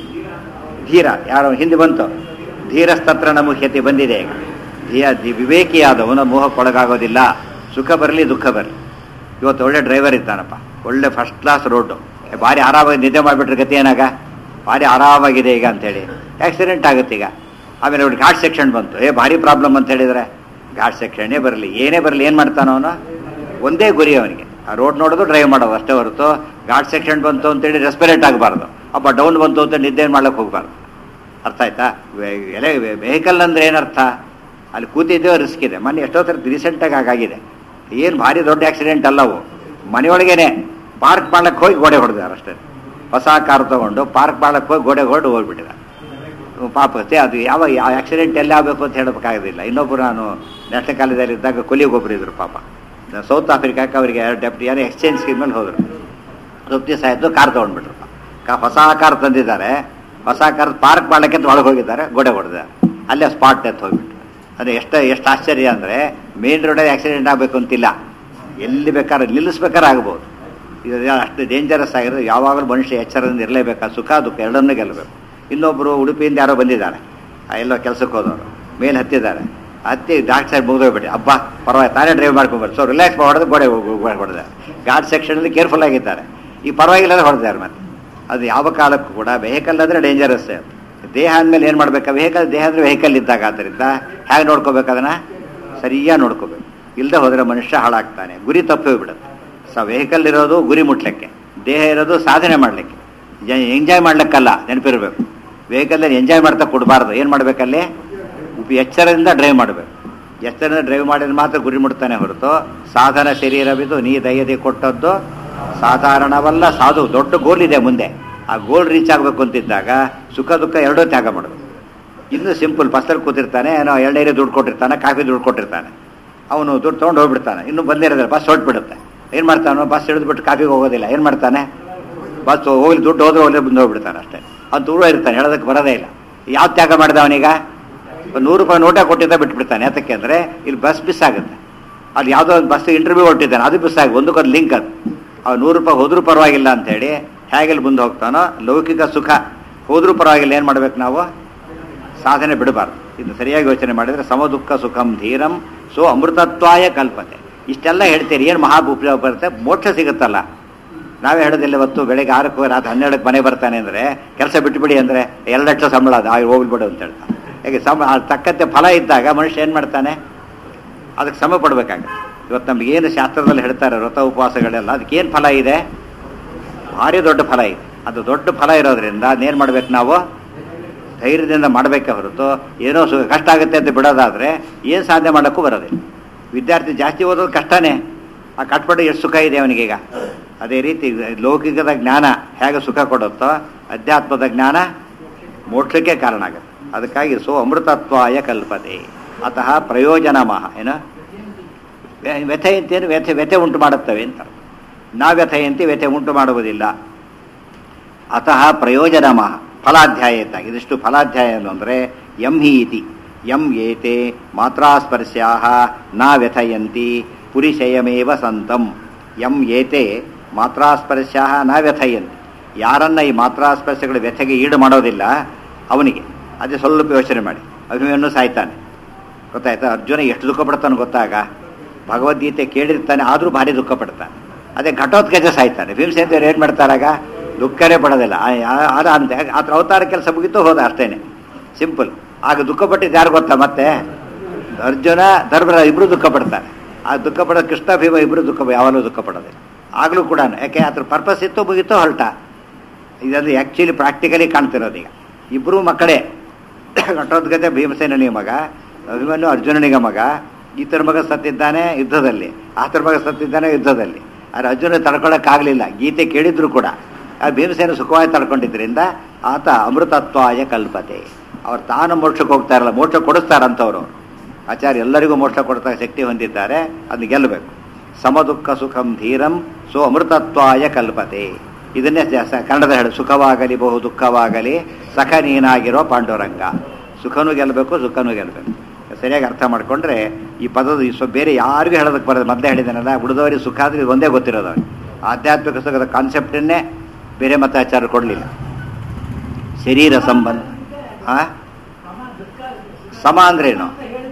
ಧೀರ ಯಾರೋ ಹಿಂದೆ ಬಂತು ಧೀರಸ್ತತ್ರ ನಮುಖ್ಯತೆ ಬಂದಿದೆ ಈಗ ಧೀಯ ಧಿ- ವಿವೇಕಿಯಾದವನ ಮೋಹಕ್ಕೊಳಗಾಗೋದಿಲ್ಲ ಸುಖ ಬರಲಿ ದುಃಖ ಬರಲಿ ಇವತ್ತು ಒಳ್ಳೆ ಡ್ರೈವರ್ ಇದ್ದಾನಪ್ಪ ಒಳ್ಳೆ ಫಸ್ಟ್ ಕ್ಲಾಸ್ ರೋಡು ಭಾರಿ ಆರಾಮಾಗಿ ನಿದ್ದೆ ಮಾಡಿಬಿಟ್ರೆ ಗತಿ ಏನಾಗ ಭಾರಿ ಆರಾಮಾಗಿದೆ ಈಗ ಅಂತೇಳಿ ಆಕ್ಸಿಡೆಂಟ್ ಆಗುತ್ತೆ ಈಗ ಆಮೇಲೆ ಅವ್ರಿಗೆ ಘಾಟ್ ಸೆಕ್ಷನ್ ಬಂತು ಏ ಭಾರಿ ಪ್ರಾಬ್ಲಮ್ ಅಂತ ಹೇಳಿದ್ರೆ ಘಾಟ್ ಸೆಕ್ಷನ್ನೇ ಬರಲಿ ಏನೇ ಬರಲಿ ಏನು ಮಾಡ್ತಾನೋ ಅವನು ಒಂದೇ ಗುರಿ ಅವನಿಗೆ ಆ ರೋಡ್ ನೋಡೋದು ಡ್ರೈವ್ ಮಾಡೋದು ಅಷ್ಟೇ ಹೊರತು ಘಾಟ್ ಸೆಕ್ಷನ್ ಬಂತು ಅಂತೇಳಿ ರೆಸ್ಪಿರೇಟ್ ಆಗಬಾರ್ದು ಅಪ್ಪ ಡೌನ್ ಬಂತು ಅಂತ ನಿದ್ದೆ ಮಾಡ್ಲಿಕ್ಕೆ ಹೋಗ್ಬಾರ್ದು ಅರ್ಥ ಆಯ್ತಾ ವೆ- ಎಲೆ ವೆಹಿಕಲ್ ಅಂದ್ರೆ ಏನರ್ಥ ಅಲ್ಲಿ ಕೂತಿದ್ದೇವೆ ರಿಸ್ಕ್ ಇದೆ ಮೊನ್ನೆ ಎಷ್ಟೋ ಥರ ರೀಸೆಂಟಾಗಿ ಹಾಗಾಗಿದೆ ಏನು ಭಾರಿ ದೊಡ್ಡ ಆಕ್ಸಿಡೆಂಟ್ ಅಲ್ಲವು ಮನೆಯೊಳಗೇನೆ ಪಾರ್ಕ್ ಮಾಡ್ಲಿಕ್ಕೆ ಹೋಗಿ ಗೋಡೆ ಹೊಡೆದಾರೆ ಅಷ್ಟೇ ಹೊಸ ಕಾರ್ ತಗೊಂಡು ಪಾರ್ಕ್ ಮಾಡ್ಲಿಕ್ಕೆ ಹೋಗಿ ಗೋಡೆ ಹೊರಡು ಹೋಗ್ಬಿಟ್ಟಿದ್ದಾರೆ ಪಾಪತ್ತೆ ಅದು ಯಾವ ಯಾವ ಆಕ್ಸಿಡೆಂಟ್ ಎಲ್ಲಿ ಆಗಬೇಕು ಅಂತ ಹೇಳಬೇಕಾಗೋದಿಲ್ಲ ಇನ್ನೊಬ್ಬರು ನಾನು ನ್ಯಾಷನಲ್ ಕಾಲೇಜಲ್ಲಿ ಇದ್ದಾಗ ಕೊಲಿಗೊಬ್ಬರು ಇದ್ರು ಪಾಪ ಸೌತ್ ಆಫ್ರಿಕಾಕ್ಕೆ ಅವರಿಗೆ ಡೆಪ್ಟಿ ಯಾರೋ ಎಕ್ಸ್ಚೇಂಜ್ ಸ್ಕೀಮ್ ಮೇಲೆ ಹೋದರು ಸ್ವಲ್ಪ ದಿವಸ ಆಯಿತು ಕಾರ್ ತೊಗೊಂಡ್ಬಿಟ್ರು ಕಾ ಹೊಸ ಕಾರ್ ತಂದಿದ್ದಾರೆ ಹೊಸ ಕಾರ್ ಪಾರ್ಕ್ ಮಾಡ್ಲಿಕ್ಕೆ ಅಂತ ಒಳಗೆ ಹೋಗಿದ್ದಾರೆ ಗೋಡೆ ಹೊಡೆದಿದ್ದಾರೆ ಅಲ್ಲೇ ಸ್ಪಾಟ್ ಡೆತ್ ಹೋಗ್ಬಿಟ್ರು ಅದು ಎಷ್ಟು ಎಷ್ಟು ಆಶ್ಚರ್ಯ ಅಂದರೆ ಮೇನ್ ರೋಡಲ್ಲಿ ಆಕ್ಸಿಡೆಂಟ್ ಆಗಬೇಕು ಅಂತಿಲ್ಲ ಎಲ್ಲಿ ಬೇಕಾದ್ರೆ ನಿಲ್ಲಿಸ್ಬೇಕಾದ್ರೆ ಆಗ್ಬೋದು ಇದು ಅಷ್ಟು ಡೇಂಜರಸ್ ಆಗಿರೋದು ಯಾವಾಗಲೂ ಮನುಷ್ಯ ಎಚ್ಚರದಿಂದ ಇರಲೇಬೇಕು ಸುಖ ದುಃಖ ಎರಡನ್ನೂ ಗೆಲ್ಲಬೇಕು ಇನ್ನೊಬ್ಬರು ಉಡುಪಿಯಿಂದ ಯಾರೋ ಬಂದಿದ್ದಾರೆ ಆ ಎಲ್ಲೋ ಕೆಲಸಕ್ಕೆ ಹೋದವರು ಮೇಲೆ ಹತ್ತಿದ್ದಾರೆ ಹತ್ತಿ ಡಾಕ್ ಸೈಡ್ ಮುಗಿದೋಗ್ಬಿಟ್ಟು ಅಬ್ಬ ಪರವಾಗಿ ತಾನೇ ಡ್ರೈವ್ ಮಾಡ್ಕೊಂಡ್ಬರ್ತಾರೆ ಸೊ ರಿಲ್ಯಾಕ್ಸ್ ಹೊಡೆದು ಗೋಡೆ ಹೊಡೆದ ಗಾರ್ಡ್ ಸೆಕ್ಷನಲ್ಲಿ ಕೇರ್ಫುಲ್ ಆಗಿದ್ದಾರೆ ಈ ಪರವಾಗಿಲ್ಲ ಹೊಡೆದಾರೆ ಮತ್ತೆ ಅದು ಯಾವ ಕಾಲಕ್ಕೂ ಕೂಡ ವೆಹಿಕಲ್ ಅಂದರೆ ಡೇಂಜರಸ್ ದೇಹ ಅಂದಮೇಲೆ ಏನು ಮಾಡ್ಬೇಕು ವೆಹಿಕಲ್ ದೇಹ ಅಂದರೆ ವೆಹಿಕಲ್ ಇದ್ದಾಗ ಆದ್ದರಿಂದ ಹೇಗೆ ನೋಡ್ಕೋಬೇಕು ಅದನ್ನು ಸರಿಯಾಗಿ ನೋಡ್ಕೋಬೇಕು ಇಲ್ಲದೆ ಹೋದರೆ ಮನುಷ್ಯ ಹಾಳಾಗ್ತಾನೆ ಗುರಿ ತಪ್ಪಿ ಹೋಗ್ಬಿಡುತ್ತೆ ಸ ವೆಹಿಕಲ್ ಇರೋದು ಗುರಿ ಮುಟ್ಲಿಕ್ಕೆ ದೇಹ ಇರೋದು ಸಾಧನೆ ಮಾಡಲಿಕ್ಕೆ ಎಂಜಾಯ್ ಮಾಡ್ಲಿಕ್ಕಲ್ಲ ನೆನಪಿರಬೇಕು ವೆಹಿಕಲಲ್ಲಿ ಎಂಜಾಯ್ ಮಾಡ್ತಾ ಕೊಡಬಾರ್ದು ಏನು ಮಾಡಬೇಕಲ್ಲಿ ಉಪ ಎಚ್ಚರದಿಂದ ಡ್ರೈವ್ ಮಾಡಬೇಕು ಎಚ್ಚರದಿಂದ ಡ್ರೈವ್ ಮಾಡಿದ್ರೆ ಮಾತ್ರ ಗುರಿ ಮುಟ್ತಾನೆ ಹೊರತು ಸಾಧನ ಶರೀರವಿದು ನೀ ದಯದೆ ಕೊಟ್ಟದ್ದು ಸಾಧಾರಣವಲ್ಲ ಸಾಧು ದೊಡ್ಡ ಗೋಲ್ ಇದೆ ಮುಂದೆ ಆ ಗೋಲ್ ರೀಚ್ ಆಗಬೇಕು ಅಂತಿದ್ದಾಗ ಸುಖ ದುಃಖ ಎರಡೂ ತ್ಯಾಗ ಮಾಡೋದು ಇನ್ನು ಸಿಂಪಲ್ ಬಸ್ಸಲ್ಲಿ ಕೂತಿರ್ತಾನೆ ಏನೋ ಎಳ್ನೀರು ದುಡ್ಡು ಕೊಟ್ಟಿರ್ತಾನೆ ಕಾಫಿ ದುಡ್ಡು ಕೊಟ್ಟಿರ್ತಾನೆ ಅವನು ದುಡ್ಡು ತೊಗೊಂಡು ಹೋಗ್ಬಿಡ್ತಾನೆ ಇನ್ನು ಬಂದಿರೋದಿಲ್ಲ ಬಸ್ ಹೊರಟ್ಬಿಡುತ್ತೆ ಏನು ಮಾಡ್ತಾನೋ ಬಸ್ ಹಿಡಿದ್ಬಿಟ್ಟು ಕಾಫಿಗೆ ಹೋಗೋದಿಲ್ಲ ಏನು ಮಾಡ್ತಾನೆ ಬಸ್ ಹೋಗ್ಲಿ ದುಡ್ಡು ಹೋದ್ರೆ ಹೋಗ್ಲಿ ಬಂದು ಹೋಗ್ಬಿಡ್ತಾನೆ ಅಷ್ಟೇ ಅವ್ನು ದೂರ ಇರ್ತಾನೆ ಹೇಳೋದಕ್ಕೆ ಬರೋದೇ ಇಲ್ಲ ಯಾವ ತ್ಯಾಗ ಮಾಡಿದ ಅವನೀಗ ಒಂದು ನೂರು ರೂಪಾಯಿ ನೋಟ ಕೊಟ್ಟಿದ್ದ ಬಿಟ್ಬಿಡ್ತಾನೆ ಯಾತಕ್ಕೆ ಅಂದರೆ ಇಲ್ಲಿ ಬಸ್ ಮಿಸ್ ಆಗುತ್ತೆ ಅಲ್ಲಿ ಯಾವುದೋ ಒಂದು ಬಸ್ ಇಂಟರ್ವ್ಯೂ ಹೊಟ್ಟಿದ್ದಾನೆ ಅದು ಮಿಸ್ ಆಗಿ ಒಂದಕ್ಕೊಂದು ಲಿಂಕ್ ಅದು ಅವ್ನು ನೂರು ರೂಪಾಯಿ ಹೋದ್ರೂ ಪರವಾಗಿಲ್ಲ ಅಂತೇಳಿ ಹೇಗೆ ಮುಂದೆ ಹೋಗ್ತಾನೋ ಲೌಕಿಕ ಸುಖ ಹೋದ್ರೂ ಪರವಾಗಿಲ್ಲ ಏನು ಮಾಡ್ಬೇಕು ನಾವು ಸಾಧನೆ ಬಿಡಬಾರ್ದು ಇದು ಸರಿಯಾಗಿ ಯೋಚನೆ ಮಾಡಿದರೆ ಸಮದುಃಖ ಸುಖಂ ಧೀರಂ ಸೊ ಅಮೃತತ್ವಾಯ ಕಲ್ಪತೆ ಇಷ್ಟೆಲ್ಲ ಹೇಳ್ತೀರಿ ಏನು ಮಹಾ ಉಪಯೋಗ ಬರುತ್ತೆ ಮೋಕ್ಷ ಸಿಗುತ್ತಲ್ಲ ನಾವೇ ಹೇಳೋದಿಲ್ಲ ಇವತ್ತು ಬೆಳಗ್ಗೆ ಆರಕ್ಕೆ ಹೋಗಿ ರಾತ್ರಿ ಹನ್ನೆರಡಕ್ಕೆ ಮನೆ ಬರ್ತಾನೆ ಅಂದರೆ ಕೆಲಸ ಬಿಟ್ಟುಬಿಡಿ ಅಂದರೆ ಎರಡು ಲಕ್ಷ ಸಂಬಳ ಅದು ಆಗ ಹೋಗ್ಬಿಡು ಅಂತ ಹೇಳ್ತಾನೆ ಹೇಗೆ ಸಮ ಅದ್ ತಕ್ಕಂತೆ ಫಲ ಇದ್ದಾಗ ಮನುಷ್ಯ ಏನು ಮಾಡ್ತಾನೆ ಅದಕ್ಕೆ ಶ್ರಮ ಪಡಬೇಕಾಗುತ್ತೆ ಇವತ್ತು ನಮ್ಗೆ ಏನು ಶಾಸ್ತ್ರದಲ್ಲಿ ಹೇಳ್ತಾರೆ ವ್ರತ ಉಪವಾಸಗಳೆಲ್ಲ ಅದಕ್ಕೆ ಏನು ಫಲ ಇದೆ ಭಾರಿ ದೊಡ್ಡ ಫಲ ಇದೆ ಅದು ದೊಡ್ಡ ಫಲ ಇರೋದ್ರಿಂದ ಅದೇನು ಮಾಡ್ಬೇಕು ನಾವು ಧೈರ್ಯದಿಂದ ಮಾಡಬೇಕೆ ಹೊರತು ಏನೋ ಸು ಕಷ್ಟ ಆಗುತ್ತೆ ಅಂತ ಬಿಡೋದಾದರೆ ಏನು ಸಾಧನೆ ಮಾಡೋಕ್ಕೂ ಬರೋದಿಲ್ಲ ವಿದ್ಯಾರ್ಥಿ ಜಾಸ್ತಿ ಓದೋದು ಕಷ್ಟನೇ ಆ ಕಟ್ಪಟ್ಟು ಎಷ್ಟು ಸುಖ ಇದೆ ಅವನಿಗೀಗ ಅದೇ ರೀತಿ ಲೌಕಿಕದ ಜ್ಞಾನ ಹೇಗೆ ಸುಖ ಕೊಡುತ್ತೋ ಅಧ್ಯಾತ್ಮದ ಜ್ಞಾನ ಮೋಕ್ಷಕ್ಕೆ ಕಾರಣ ಆಗುತ್ತೆ ಅದಕ್ಕಾಗಿ ಸೋ ಅಮೃತತ್ವಾಯ ಕಲ್ಪತೆ ಅತಃ ಪ್ರಯೋಜನ ಮಹ ಏನು ವ್ಯ- ವ್ಯಥೆಯಂತೇನು ವ್ಯಥೆ ವ್ಯಥೆ ಉಂಟು ಮಾಡುತ್ತವೆ ಅಂತ ನಾವ್ಯಥೆಯಂತೆ ವ್ಯಥೆ ಉಂಟು ಮಾಡುವುದಿಲ್ಲ ಅತಃ ಪ್ರಯೋಜನ ಮಹ ಫಲಾಧ್ಯಾಯ ಅಂತ ಇದಿಷ್ಟು ಫಲಾಧ್ಯಾಯ ಅಂದರೆ ಯಂ ಹಿ ಇತಿ ಯಂ ಏತೆ ಮಾತ್ರಾಸ್ಪರ್ಶ್ಯಾ ನ ವ್ಯಥಯಂತಿ ಪುರಿಶಯಮೇವ ಸಂತಂ ಯಂ ಏತೆ ಮಾತ್ರಾಸ್ಪರ್ಶ್ಯಾ ನ ವ್ಯಥಯಂತಿ ಯಾರನ್ನ ಈ ಮಾತ್ರಾಸ್ಪರ್ಶಗಳು ವ್ಯಥೆಗೆ ಈಡು ಮಾಡೋದಿಲ್ಲ ಅವನಿಗೆ ಅದೇ ಸ್ವಲ್ಪ ಯೋಚನೆ ಮಾಡಿ ಅಭಿಮನ್ಯು ಸಾಯ್ತಾನೆ ಗೊತ್ತಾಯ್ತಾ ಅರ್ಜುನ ಎಷ್ಟು ದುಃಖ ಪಡ್ತಾನೆ ಗೊತ್ತಾಗ ಭಗವದ್ಗೀತೆ ಕೇಳಿರ್ತಾನೆ ಆದರೂ ಭಾರಿ ದುಃಖ ಪಡ್ತಾನೆ ಅದೇ ಘಟೋತ್ಕಜ ಸಾಯ್ತಾನೆ ಭೀಮಸೇನ ದೇವ್ರು ಏನು ಮಾಡ್ತಾರಾಗ ದುಃಖನೇ ಪಡೋದಿಲ್ಲ ಆ- ಆ- ಆ- ಅಂತ ಆತರ ಅವತಾರ ಕೆಲಸ ಮುಗಿತು ಹೋದ ಅಷ್ಟೇನೆ ಸಿಂಪಲ್ ಆಗ ದುಃಖ ಪಟ್ಟಿದ್ದು ಯಾರು ಗೊತ್ತಾ ಮತ್ತೆ ಅರ್ಜುನ ಧರ್ಮರಾಜ ಇಬ್ರು ದುಃಖ ಪಡ್ತಾರೆ ಆ ದುಃಖ ಪಡೋ ಕೃಷ್ಣ ಭೀಮ ಇಬ್ರು ದುಃಖ ಯಾವಾಗಲೂ ದುಃಖ ಪಡೋದಿಲ್ಲ ಆಗಲೂ ಕೂಡ ಯಾಕೆ ಅದ್ರ ಪರ್ಪಸ್ ಇತ್ತು ಮುಗಿತು ಹೊರಟ ಇದನ್ನು ಆ್ಯಕ್ಚುಲಿ ಪ್ರಾಕ್ಟಿಕಲಿ ಕಾಣ್ತಿರೋದು ಈಗ ಇಬ್ಬರೂ ಮಕ್ಕಳೇ ಘಟೋದ್ಗತೆ ಭೀಮಸೇನಿಗೆ ಮಗ ಅಭಿಮನ್ಯು ಅರ್ಜುನನಿಗೆ ಮಗ ಈತರ ಮಗ ಸತ್ತಿದ್ದಾನೆ ಯುದ್ಧದಲ್ಲಿ ಆತರ ಮಗ ಸತ್ತಿದ್ದಾನೆ ಯುದ್ಧದಲ್ಲಿ ಆದರೆ ಅರ್ಜುನ ತಡ್ಕೊಳಕ್ಕಾಗಲಿಲ್ಲ ಗೀತೆ ಕೇಳಿದ್ರು ಕೂಡ ಆ ಭೀಮಸೇನ ಸುಖವಾಗಿ ತಡ್ಕೊಂಡಿದ್ರಿಂದ ಆತ ಅಮೃತತ್ವಾಯ ಕಲ್ಪತೆ ಅವ್ರು ತಾನು ಮೋಕ್ಷಕ್ಕೆ ಹೋಗ್ತಾ ಇರಲ್ಲ ಮೋಕ್ಷ ಕೊಡಿಸ್ತಾರಂತವ್ರು ಆಚಾರ್ಯ ಎಲ್ಲರಿಗೂ ಮೋಕ್ಷ ಕೊಡ್ತಾ ಶಕ್ತಿ ಹೊಂದಿದ್ದಾರೆ ಅದನ್ನ ಗೆಲ್ಲಬೇಕು ಸಮದುಃಖ ಸುಖಂ ಧೀರಂ ಸೋ ಅಮೃತತ್ವಾಯ ಕಲ್ಪತೆ ಇದನ್ನೇ ಜಾಸ್ತಿ ಕನ್ನಡದ ಹೇಳಿ ಸುಖವಾಗಲಿ ಬಹು ದುಃಖವಾಗಲಿ ಸಖ ನೀನಾಗಿರೋ ಪಾಂಡುರಂಗ ಸುಖನೂ ಗೆಲ್ಲಬೇಕು ಸುಖನೂ ಗೆಲ್ಲಬೇಕು ಸರಿಯಾಗಿ ಅರ್ಥ ಮಾಡ್ಕೊಂಡ್ರೆ ಈ ಪದದ ಈ ಸ್ವ ಬೇರೆ ಯಾರಿಗೂ ಹೇಳೋದಕ್ಕೆ ಬರೋದು ಮೊದಲೇ ಹೇಳಿದ್ದಾನಲ್ಲ ಉಳಿದವರಿಗೆ ಸುಖ ಆದರೆ ಇದು ಒಂದೇ ಗೊತ್ತಿರೋದು ಅವ್ರಿಗೆ ಆಧ್ಯಾತ್ಮಿಕ ಸುಖದ ಕಾನ್ಸೆಪ್ಟನ್ನೇ ಬೇರೆ ಮತಾಚಾರ ಕೊಡಲಿಲ್ಲ ಶರೀರ ಸಂಬಂಧ ಆ ಸಮ ಅಂದ್ರೇನು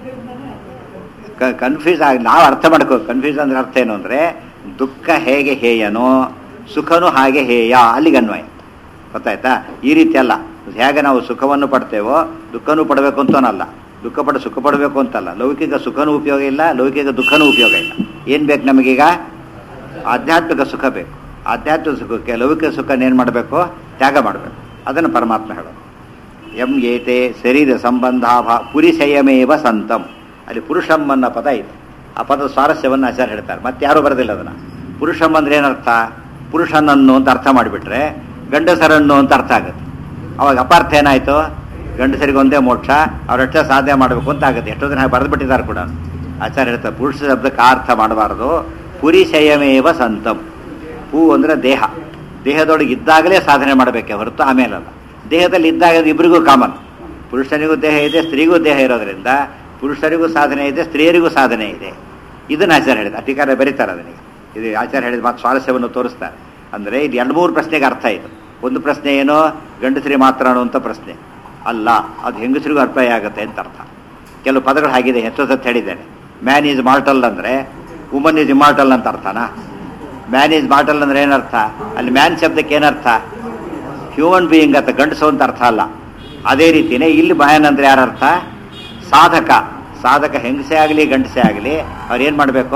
ಕನ್ಫ್ಯೂಸ್ ಆಗಿ ನಾವು ಅರ್ಥ ಮಾಡ್ಕೋ ಕನ್ಫ್ಯೂಸ್ ಅಂದ್ರೆ ಅರ್ಥ ಏನು ಅಂದರೆ ದುಃಖ ಹೇಗೆ ಹೇಯನೋ ಸುಖನೂ ಹಾಗೆ ಹೇಯ ಅಲ್ಲಿಗೆ ಅನ್ವಯ ಗೊತ್ತಾಯ್ತಾ ಈ ರೀತಿ ಅಲ್ಲ ಹೇಗೆ ನಾವು ಸುಖವನ್ನು ಪಡ್ತೇವೋ ದುಃಖನೂ ಪಡಬೇಕು ಅಂತನಲ್ಲ ದುಃಖ ಪಡ ಸುಖ ಪಡಬೇಕು ಅಂತಲ್ಲ ಲೌಕಿಕ ಸುಖನೂ ಉಪಯೋಗ ಇಲ್ಲ ಲೌಕಿಕ ದುಃಖನೂ ಉಪಯೋಗ ಇಲ್ಲ ಏನು ಬೇಕು ನಮಗೀಗ ಆಧ್ಯಾತ್ಮಿಕ ಸುಖ ಬೇಕು ಆಧ್ಯಾತ್ಮಿಕ ಸುಖಕ್ಕೆ ಲೌಕಿಕ ಸುಖನ ಏನು ಮಾಡಬೇಕು ತ್ಯಾಗ ಮಾಡಬೇಕು ಅದನ್ನು ಪರಮಾತ್ಮ ಹೇಳೋದು ಎಂ ಏತೆ ಶರೀರ ಸಂಬಂಧಾಭ ಪುರಿಸಯಮೇವ ಸಂತಂ ಅಲ್ಲಿ ಪುರುಷಂ ಅನ್ನೋ ಪದ ಇದೆ ಆ ಪದದ ಸ್ವಾರಸ್ಯವನ್ನು ಆಚಾರ್ಯ ಹೇಳ್ತಾರೆ ಮತ್ತೆ ಯಾರೂ ಬರೋದಿಲ್ಲ ಅದನ್ನು ಪುರುಷಂ ಅಂದ್ರೆ ಏನರ್ಥ ಪುರುಷನನ್ನು ಅಂತ ಅರ್ಥ ಮಾಡಿಬಿಟ್ರೆ ಗಂಡಸರನ್ನು ಅಂತ ಅರ್ಥ ಆಗುತ್ತೆ ಅವಾಗ ಅಪಾರ್ಥ ಏನಾಯಿತು ಗಂಡಸರಿಗೆ ಒಂದೇ ಮೋಕ್ಷ ಅವರಷ್ಟೇ ಸಾಧನೆ ಮಾಡಬೇಕು ಅಂತ ಆಗುತ್ತೆ ಎಷ್ಟೋ ದಿನ ಬರೆದು ಬಿಟ್ಟಿದ್ದಾರೆ ಕೂಡ ಆಚಾರ್ಯ ಹೇಳ್ತಾರೆ ಪುರುಷ ಶಬ್ದಕ್ಕೆ ಆ ಅರ್ಥ ಮಾಡಬಾರದು ಪುರಿಸಯಮೇವ ಸಂತಂ ಹೂ ಅಂದರೆ ದೇಹ ದೇಹದೊಳಗೆ ಇದ್ದಾಗಲೇ ಸಾಧನೆ ಮಾಡಬೇಕೆ ಹೊರತು ಆಮೇಲಲ್ಲ ದೇಹದಲ್ಲಿ ಇದ್ದಾಗ ಇಬ್ಬರಿಗೂ ಕಾಮನ್ ಪುರುಷನಿಗೂ ದೇಹ ಇದೆ ಸ್ತ್ರೀಗೂ ದೇಹ ಇರೋದ್ರಿಂದ ಪುರುಷರಿಗೂ ಸಾಧನೆ ಇದೆ ಸ್ತ್ರೀಯರಿಗೂ ಸಾಧನೆ ಇದೆ ಇದನ್ನು ಆಚಾರ್ಯ ಹೇಳಿದ ಅಧಿಕಾರ ಬರೀತಾರೆ ಅದನಿಗೆ ಇದು ಆಚಾರ್ಯ ಹೇಳಿದ ಮಾತು ಸ್ವಾರಸ್ಯವನ್ನು ತೋರಿಸ್ತಾರೆ ಅಂದರೆ ಇದು ಎರಡು ಮೂರು ಪ್ರಶ್ನೆಗೆ ಅರ್ಥ ಇದು ಒಂದು ಪ್ರಶ್ನೆ ಏನೋ ಗಂಡಸರಿ ಮಾತ್ರ ಅನ್ನುವಂಥ ಪ್ರಶ್ನೆ ಅಲ್ಲ ಅದು ಹೆಂಗಸರಿಗೂ ಅರ್ಥ ಆಗುತ್ತೆ ಅಂತ ಅರ್ಥ ಕೆಲವು ಪದಗಳು ಹಾಗಿದೆ ಹೆಚ್ಚು ಸತ್ತು ಹೇಳಿದ್ದೇನೆ ಮ್ಯಾನ್ ಈಸ್ ಮಾರ್ಟಲ್ ಅಂದರೆ ವುಮನ್ ಈಸ್ ಇಮಾರ್ಟಲ್ ಅಂತ ಅರ್ಥನಾ ಮ್ಯಾನ್ ಈಸ್ ಮಾರ್ಟಲ್ ಅಂದ್ರೆ ಏನರ್ಥ ಅಲ್ಲಿ ಮ್ಯಾನ್ ಶಬ್ದಕ್ಕೆ ಏನರ್ಥ ಹ್ಯೂಮನ್ ಬೀಯಿಂಗ್ ಅಂತ ಗಂಡಸು ಅಂತ ಅರ್ಥ ಅಲ್ಲ ಅದೇ ರೀತಿನೇ ಇಲ್ಲಿ ಮ್ಯಾನ್ ಅಂದ್ರೆ ಯಾರರ್ಥ ಸಾಧಕ ಸಾಧಕ ಹೆಂಗಸೇ ಆಗಲಿ ಗಂಡಸೇ ಆಗಲಿ ಅವ್ರು ಏನು ಮಾಡಬೇಕು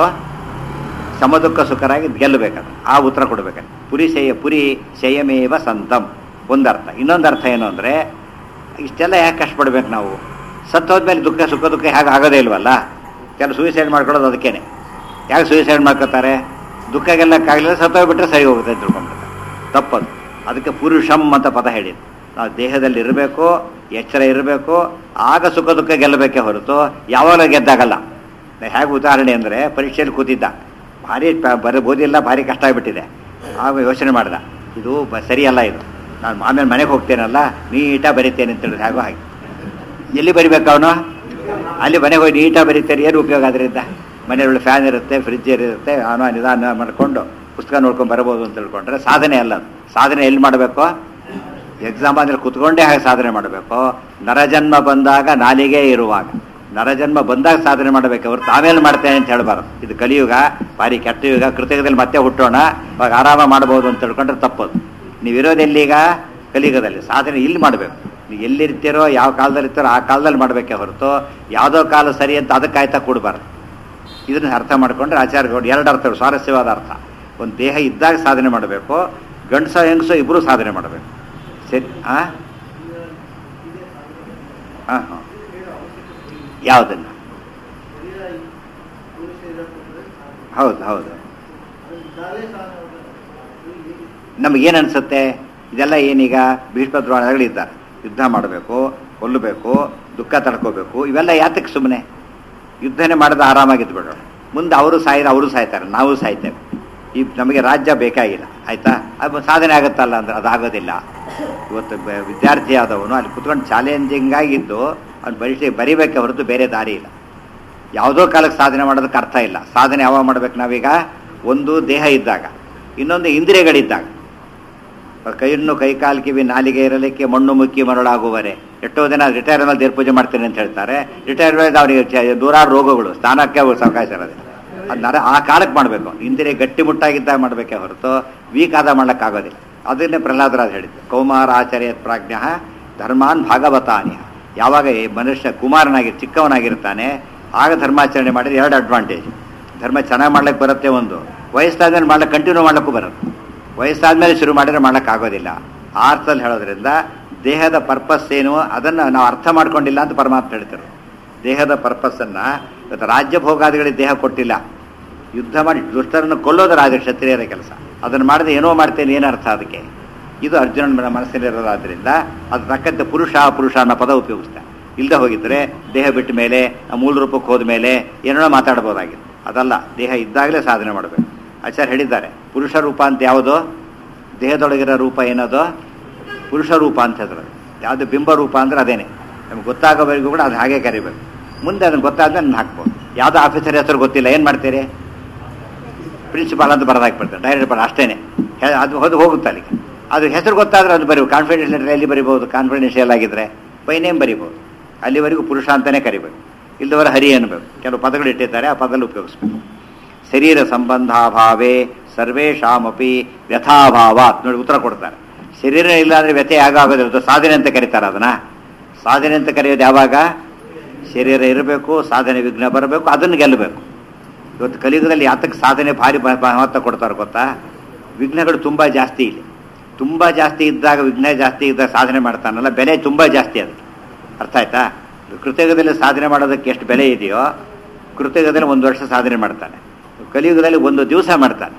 ಸಮದುಃಖ ಸುಖರಾಗಿ ಗೆಲ್ಲಬೇಕದು ಆ ಉತ್ತರ ಕೊಡಬೇಕಂತ ಪುರಿ ಶಯ ಪುರಿ ಶಯಮೇವ ಸಂತಂ ಒಂದರ್ಥ ಇನ್ನೊಂದು ಅರ್ಥ ಏನು ಅಂದರೆ ಇಷ್ಟೆಲ್ಲ ಯಾಕೆ ಕಷ್ಟಪಡ್ಬೇಕು ನಾವು ಸತ್ತೋದ್ಮೇಲೆ ದುಃಖ ಸುಖ ದುಃಖ ಹೇಗೆ ಆಗೋದೇ ಇಲ್ವಲ್ಲ ಕೆಲವು ಸೂಸೈಡ್ ಮಾಡ್ಕೊಳ್ಳೋದು ಅದಕ್ಕೇನೆ ಯಾಕೆ ಸೂಸೈಡ್ ಮಾಡ್ಕೋತಾರೆ ದುಃಖ ಗೆಲ್ಲಕ್ಕಾಗಲಿಲ್ಲ ಸತ್ತೋಗ್ಬಿಟ್ರೆ ಸರಿ ಹೋಗುತ್ತೆ ಅಂತ ತಿಳ್ಕೊಂಡ್ಬಿಡ್ತಾರೆ ತಪ್ಪದು ಅದಕ್ಕೆ ಪುರುಷಂ ಅಂತ ಪದ ಹೇಳಿದ್ದು ನಾವು ದೇಹದಲ್ಲಿ ಇರಬೇಕು ಎಚ್ಚರ ಇರಬೇಕು ಆಗ ಸುಖ ದುಃಖ ಗೆಲ್ಲಬೇಕೇ ಹೊರತು ಯಾವಾಗ ಗೆದ್ದಾಗಲ್ಲ ಹೇಗೆ ಉದಾಹರಣೆ ಅಂದರೆ ಪರೀಕ್ಷೆಯಲ್ಲಿ ಕೂತಿದ್ದ ಭಾರಿ ಪ- ಬರ ಓದಿಲ್ಲ ಭಾರಿ ಕಷ್ಟ ಆಗಿಬಿಟ್ಟಿದೆ ಆಗ ಯೋಚನೆ ಮಾಡ್ದ ಇದು ಬ ಸರಿಯಲ್ಲ ಇದು ನಾನು ಆಮೇಲೆ ಮನೆಗೆ ಹೋಗ್ತೇನಲ್ಲ ನೀಟಾಗಿ ಬರಿತೇನೆ ಅಂತ ಹೇಳಿದ್ರೆ ಹೇಗೋ ಹಾಗೆ ಎಲ್ಲಿ ಬರಿಬೇಕು ಅವನು ಅಲ್ಲಿ ಮನೆಗೆ ಹೋಗಿ ನೀಟಾಗಿ ಬರೀತಾರೆ ಏನು ಉಪಯೋಗ ಅದರಿಂದ ಮನೆಯೊಳಗೆ ಫ್ಯಾನ್ ಇರುತ್ತೆ ಫ್ರಿಜ್ ಇರುತ್ತೆ ಅವನು ನಿಧಾನ ಮಾಡ್ಕೊಂಡು ಪುಸ್ತಕ ನೋಡ್ಕೊಂಡು ಬರ್ಬೋದು ಅಂತ ತಿಳ್ಕೊಂಡ್ರೆ ಸಾಧನೆ ಅಲ್ಲ ಅದು ಸಾಧನೆ ಎಲ್ಲಿ ಮಾಡಬೇಕು ಎಕ್ಸಾಮ್ ಅಂದರೆ ಕುತ್ಕೊಂಡೇ ಹಾಗೆ ಸಾಧನೆ ಮಾಡಬೇಕು ನರಜನ್ಮ ಬಂದಾಗ ನಾಲಿಗೆ ಇರುವಾಗ ನರಜನ್ಮ ಬಂದಾಗ ಸಾಧನೆ ಮಾಡಬೇಕು ಹೊರತು ಆಮೇಲೆ ಮಾಡ್ತೇನೆ ಅಂತ ಹೇಳಬಾರ್ದು ಇದು ಕಲಿಯುಗ ಭಾರಿ ಕೆಟ್ಟ ಯುಗ ಕೃತಕದಲ್ಲಿ ಮತ್ತೆ ಹುಟ್ಟೋಣ ಅವಾಗ ಆರಾಮ ಮಾಡ್ಬೋದು ಅಂತ ತಿಳ್ಕೊಂಡ್ರೆ ತಪ್ಪದು ನೀವು ಇರೋದೆಲ್ಲೀಗ ಕಲಿಯುಗದಲ್ಲಿ ಸಾಧನೆ ಇಲ್ಲಿ ಮಾಡಬೇಕು ನೀವು ಎಲ್ಲಿರ್ತೀರೋ ಯಾವ ಕಾಲದಲ್ಲಿ ಇರ್ತೀರೋ ಆ ಕಾಲದಲ್ಲಿ ಮಾಡಬೇಕೇ ಹೊರತು ಯಾವುದೋ ಕಾಲ ಸರಿ ಅಂತ ಅದಕ್ಕೆ ಕಾಯ್ತಾ ಕೊಡಬಾರ್ದು ಇದನ್ನ ಅರ್ಥ ಮಾಡ್ಕೊಂಡ್ರೆ ಆಚಾರ್ಯಗಳು ಎರಡು ಅರ್ಥ ಸ್ವಾರಸ್ಯವಾದ ಅರ್ಥ ಒಂದು ದೇಹ ಇದ್ದಾಗ ಸಾಧನೆ ಮಾಡಬೇಕು ಗಂಡಸ ಹೆಂಗಸು ಇಬ್ಬರು ಸಾಧನೆ ಮಾಡಬೇಕು ಸರಿ ಆ ಹಾಂ ಹಾಂ ಯಾವುದನ್ನು ಹೌದು ಹೌದು ನಮಗೇನು ಅನಿಸುತ್ತೆ ಇದೆಲ್ಲ ಏನೀಗ ಭೀಷ್ಮ ದ್ರೋಣಗಳಿದ್ದಾರೆ ಯುದ್ಧ ಮಾಡಬೇಕು ಕೊಲ್ಲಬೇಕು ದುಃಖ ತಡ್ಕೋಬೇಕು ಇವೆಲ್ಲ ಯಾತಕ್ಕೆ ಸುಮ್ಮನೆ ಯುದ್ಧನೇ ಮಾಡಿದ ಆರಾಮಾಗಿದ್ದು ಬಿಡೋಣ ಮುಂದೆ ಅವರು ಸಾಯಿದ ಅವರು ಸಾಯ್ತಾರೆ ನಾವು ಸಾಯ್ತೇವೆ ಈ ನಮಗೆ ರಾಜ್ಯ ಬೇಕಾಗಿಲ್ಲ ಆಯ್ತಾ ಅದು ಸಾಧನೆ ಆಗುತ್ತಲ್ಲ ಅಂದ್ರೆ ಅದಾಗೋದಿಲ್ಲ ಇವತ್ತು ಬ- ವಿದ್ಯಾರ್ಥಿ ಆದವನು ಅಲ್ಲಿ ಕುತ್ಕೊಂಡು ಚಾಲೆಂಜಿಂಗ್ ಆಗಿದ್ದು ಅವ್ನು ಪರೀಕ್ಷೆ ಬರಿಬೇಕೆ ಹೊರತು ಬೇರೆ ದಾರಿ ಇಲ್ಲ ಯಾವುದೋ ಕಾಲಕ್ಕೆ ಸಾಧನೆ ಮಾಡೋದಕ್ಕೆ ಅರ್ಥ ಇಲ್ಲ ಸಾಧನೆ ಯಾವಾಗ ಮಾಡ್ಬೇಕು ನಾವೀಗ ಒಂದು ದೇಹ ಇದ್ದಾಗ ಇನ್ನೊಂದು ಇಂದ್ರಿಯಗಳಿದ್ದಾಗ ಕೈಯನ್ನು ಕೈ ಕಾಲು ಕಿವಿ ನಾಲಿಗೆ ಇರಲಿಕ್ಕೆ ಮಣ್ಣು ಮುಕ್ಕಿ ಮರಳಾಗುವರೆ ಎಷ್ಟೋ ಜನ ರಿಟೈರ್ ಮೇಲೆ ದೇವ್ರ ಪೂಜೆ ಮಾಡ್ತೀನಿ ಅಂತ ಹೇಳ್ತಾರೆ ರಿಟೈರ್ ಮೇಲೆ ಅವರಿಗೆ ಚ- ನೂರಾರು ರೋಗಗಳು ಸ್ನಾನಕ್ಕೆ ಅವ್ರು ಅವಕಾಶ ಇರೋದಿಲ್ಲ ಅದು ನರ ಆ ಕಾಲಕ್ಕೆ ಮಾಡಬೇಕು ಇಂದ್ರಿಯ ಗಟ್ಟಿಮುಟ್ಟಾಗಿದ್ದಾಗ ಮಾಡಬೇಕೇ ಹೊರತು ವೀಕ್ ಆದ ಮಾಡೋಕ್ಕಾಗೋದಿಲ್ಲ ಅದನ್ನೇ ಪ್ರಹ್ಲಾದರಾಜ್ ಹೇಳಿದ್ದು ಕೌಮಾರ ಆಚಾರ್ಯ ಪ್ರಾಜ್ಞ ಧರ್ಮಾನ್ ಭಾಗವತಾನಿ ಯಾವಾಗ ಈ ಮನುಷ್ಯ ಕುಮಾರನಾಗಿ ಚಿಕ್ಕವನಾಗಿರ್ತಾನೆ ಆಗ ಧರ್ಮಾಚರಣೆ ಮಾಡಿದ್ರೆ ಎರಡು ಅಡ್ವಾಂಟೇಜ್ ಧರ್ಮ ಚೆನ್ನಾಗಿ ಮಾಡ್ಲಿಕ್ಕೆ ಬರುತ್ತೆ ಒಂದು ವಯಸ್ಸಾದ್ಮೇಲೆ ಮಾಡ್ಲಿಕ್ಕೆ ಕಂಟಿನ್ಯೂ ಮಾಡ್ಲಿಕ್ಕೂ ಬರುತ್ತೆ ವಯಸ್ಸಾದ್ಮೇಲೆ ಶುರು ಮಾಡಿದ್ರೆ ಮಾಡೋಕ್ಕಾಗೋದಿಲ್ಲ ಆ ಅರ್ಥದಲ್ಲಿ ಹೇಳೋದ್ರಿಂದ ದೇಹದ ಪರ್ಪಸ್ ಏನು ಅದನ್ನು ನಾವು ಅರ್ಥ ಮಾಡ್ಕೊಂಡಿಲ್ಲ ಅಂತ ಪರಮಾತ್ಮ ಹೇಳ್ತಾರೆ ದೇಹದ ಪರ್ಪಸ್ಸನ್ನು ಇವತ್ತು ರಾಜ್ಯ ಭೋಗಾದಿಗಳಿಗೆ ದೇಹ ಕೊಟ್ಟಿಲ್ಲ ಯುದ್ಧ ಮಾಡಿ ದುಷ್ಟರನ್ನು ಕೊಲ್ಲೋದು ರಾಜ ಕ್ಷತ್ರಿಯರ ಕೆಲಸ ಅದನ್ನು ಮಾಡಿದ್ರೆ ಏನೋ ಮಾಡ್ತೇನೆ ಏನು ಅರ್ಥ ಅದಕ್ಕೆ ಇದು ಅರ್ಜುನನ ಮನಸ್ಸಲ್ಲಿರೋದಾದ್ರಿಂದ ಅದು ತಕ್ಕಂತೆ ಪುರುಷ ಪುರುಷ ಅನ್ನೋ ಪದ ಉಪಯೋಗಿಸ್ತಾರೆ ಇಲ್ಲದೆ ಹೋಗಿದ್ರೆ ದೇಹ ಬಿಟ್ಟ ಮೇಲೆ ಆ ಮೂಲ ರೂಪಕ್ಕೆ ಹೋದ ಮೇಲೆ ಏನೋ ಮಾತಾಡ್ಬೋದಾಗಿತ್ತು ಅದಲ್ಲ ದೇಹ ಇದ್ದಾಗಲೇ ಸಾಧನೆ ಮಾಡಬೇಕು ಆಚಾರ್ಯ ಹೇಳಿದ್ದಾರೆ ಪುರುಷ ರೂಪ ಅಂತ ಯಾವುದು ದೇಹದೊಳಗಿರೋ ರೂಪ ಏನದು ಪುರುಷ ರೂಪ ಅಂತ ಹೇಳಿದ್ರು ಯಾವುದು ಬಿಂಬ ರೂಪ ಅಂದ್ರೆ ಅದೇನೆ ನಮ್ಗೆ ಗೊತ್ತಾಗೋವರೆಗೂ ಕೂಡ ಅದು ಹಾಗೆ ಕರಿಬೇಕು ಮುಂದೆ ಅದನ್ನು ಗೊತ್ತಾದ್ಮೇಲೆ ನಾನು ಹಾಕ್ಬೋದು ಯಾವುದೋ ಆಫೀಸರ್ ಹೆಸರು ಗೊತ್ತಿಲ್ಲ ಏನು ಮಾಡ್ತೀರಿ ಪ್ರಿನ್ಸಿಪಾಲ್ ಅಂತ ಬರೋದಾಗ್ಬಿಡ್ತಾರೆ ಡೈರೆಕ್ಟ್ ಬರ ಅಷ್ಟೇನೆ ಹೆ- ಅದು ಹೋದು ಹೋಗುತ್ತೆ ಅಲ್ಲಿಗೆ ಅದು ಹೆಸರು ಗೊತ್ತಾದ್ರೆ ಅದು ಬರೀಬೋದು ಕಾನ್ಫಿಡೆನ್ಷಿಯಲ್ ಎಲ್ಲಿ ಬರಿಬೋದು ಕಾನ್ಫಿಡೆನ್ಷಿಯಲ್ ಆಗಿದ್ರೆ ಬೈ ನೇಮ್ ಬರಿಬೋದು ಅಲ್ಲಿವರೆಗೂ ಪುರುಷ ಅಂತಲೇ ಕರಿಬೇಕು ಇಲ್ಲದವರ ಹರಿ ಅನ್ಬೇಕು ಕೆಲವು ಪದಗಳು ಇಟ್ಟಿರ್ತಾರೆ ಆ ಪದದಲ್ಲಿ ಉಪಯೋಗಿಸ್ಬೇಕು ಶರೀರ ಸಂಬಂಧಾಭಾವೇ ಸರ್ವೇಶಾಮಪಿ ವ್ಯಥಾಭಾವ ನೋಡಿ ಉತ್ತರ ಕೊಡ್ತಾರೆ ಶರೀರ ಇಲ್ಲ ಅಂದರೆ ವ್ಯಥೆ ಆಗೋದಿಲ್ಲ ಸಾಧನೆ ಅಂತ ಕರೀತಾರೆ ಅದನ್ನ ಸಾಧನೆ ಅಂತ ಕರೆಯೋದು ಯಾವಾಗ ಶರೀರ ಇರಬೇಕು ಸಾಧನೆ ವಿಘ್ನ ಬರಬೇಕು ಅದನ್ನು ಗೆಲ್ಲಬೇಕು ಇವತ್ತು ಕಲಿಯುಗದಲ್ಲಿ ಯಾತಕ್ಕೆ ಸಾಧನೆ ಭಾರಿ ಮ- ಮಹತ್ವ ಕೊಡ್ತಾರೆ ಗೊತ್ತಾ ವಿಘ್ನಗಳು ತುಂಬ ಜಾಸ್ತಿ ಇಲ್ಲಿ ತುಂಬ ಜಾಸ್ತಿ ಇದ್ದಾಗ ವಿಘ್ನ ಜಾಸ್ತಿ ಇದ್ದಾಗ ಸಾಧನೆ ಮಾಡ್ತಾನಲ್ಲ ಬೆಲೆ ತುಂಬ ಜಾಸ್ತಿ ಅದು ಅರ್ಥ ಆಯ್ತಾ ಕೃತಯುಗದಲ್ಲಿ ಸಾಧನೆ ಮಾಡೋದಕ್ಕೆ ಎಷ್ಟು ಬೆಲೆ ಇದೆಯೋ ಕೃತಯುಗದಲ್ಲಿ ಒಂದು ವರ್ಷ ಸಾಧನೆ ಮಾಡ್ತಾನೆ ಕಲಿಯುಗದಲ್ಲಿ ಒಂದು ದಿವಸ ಮಾಡ್ತಾನೆ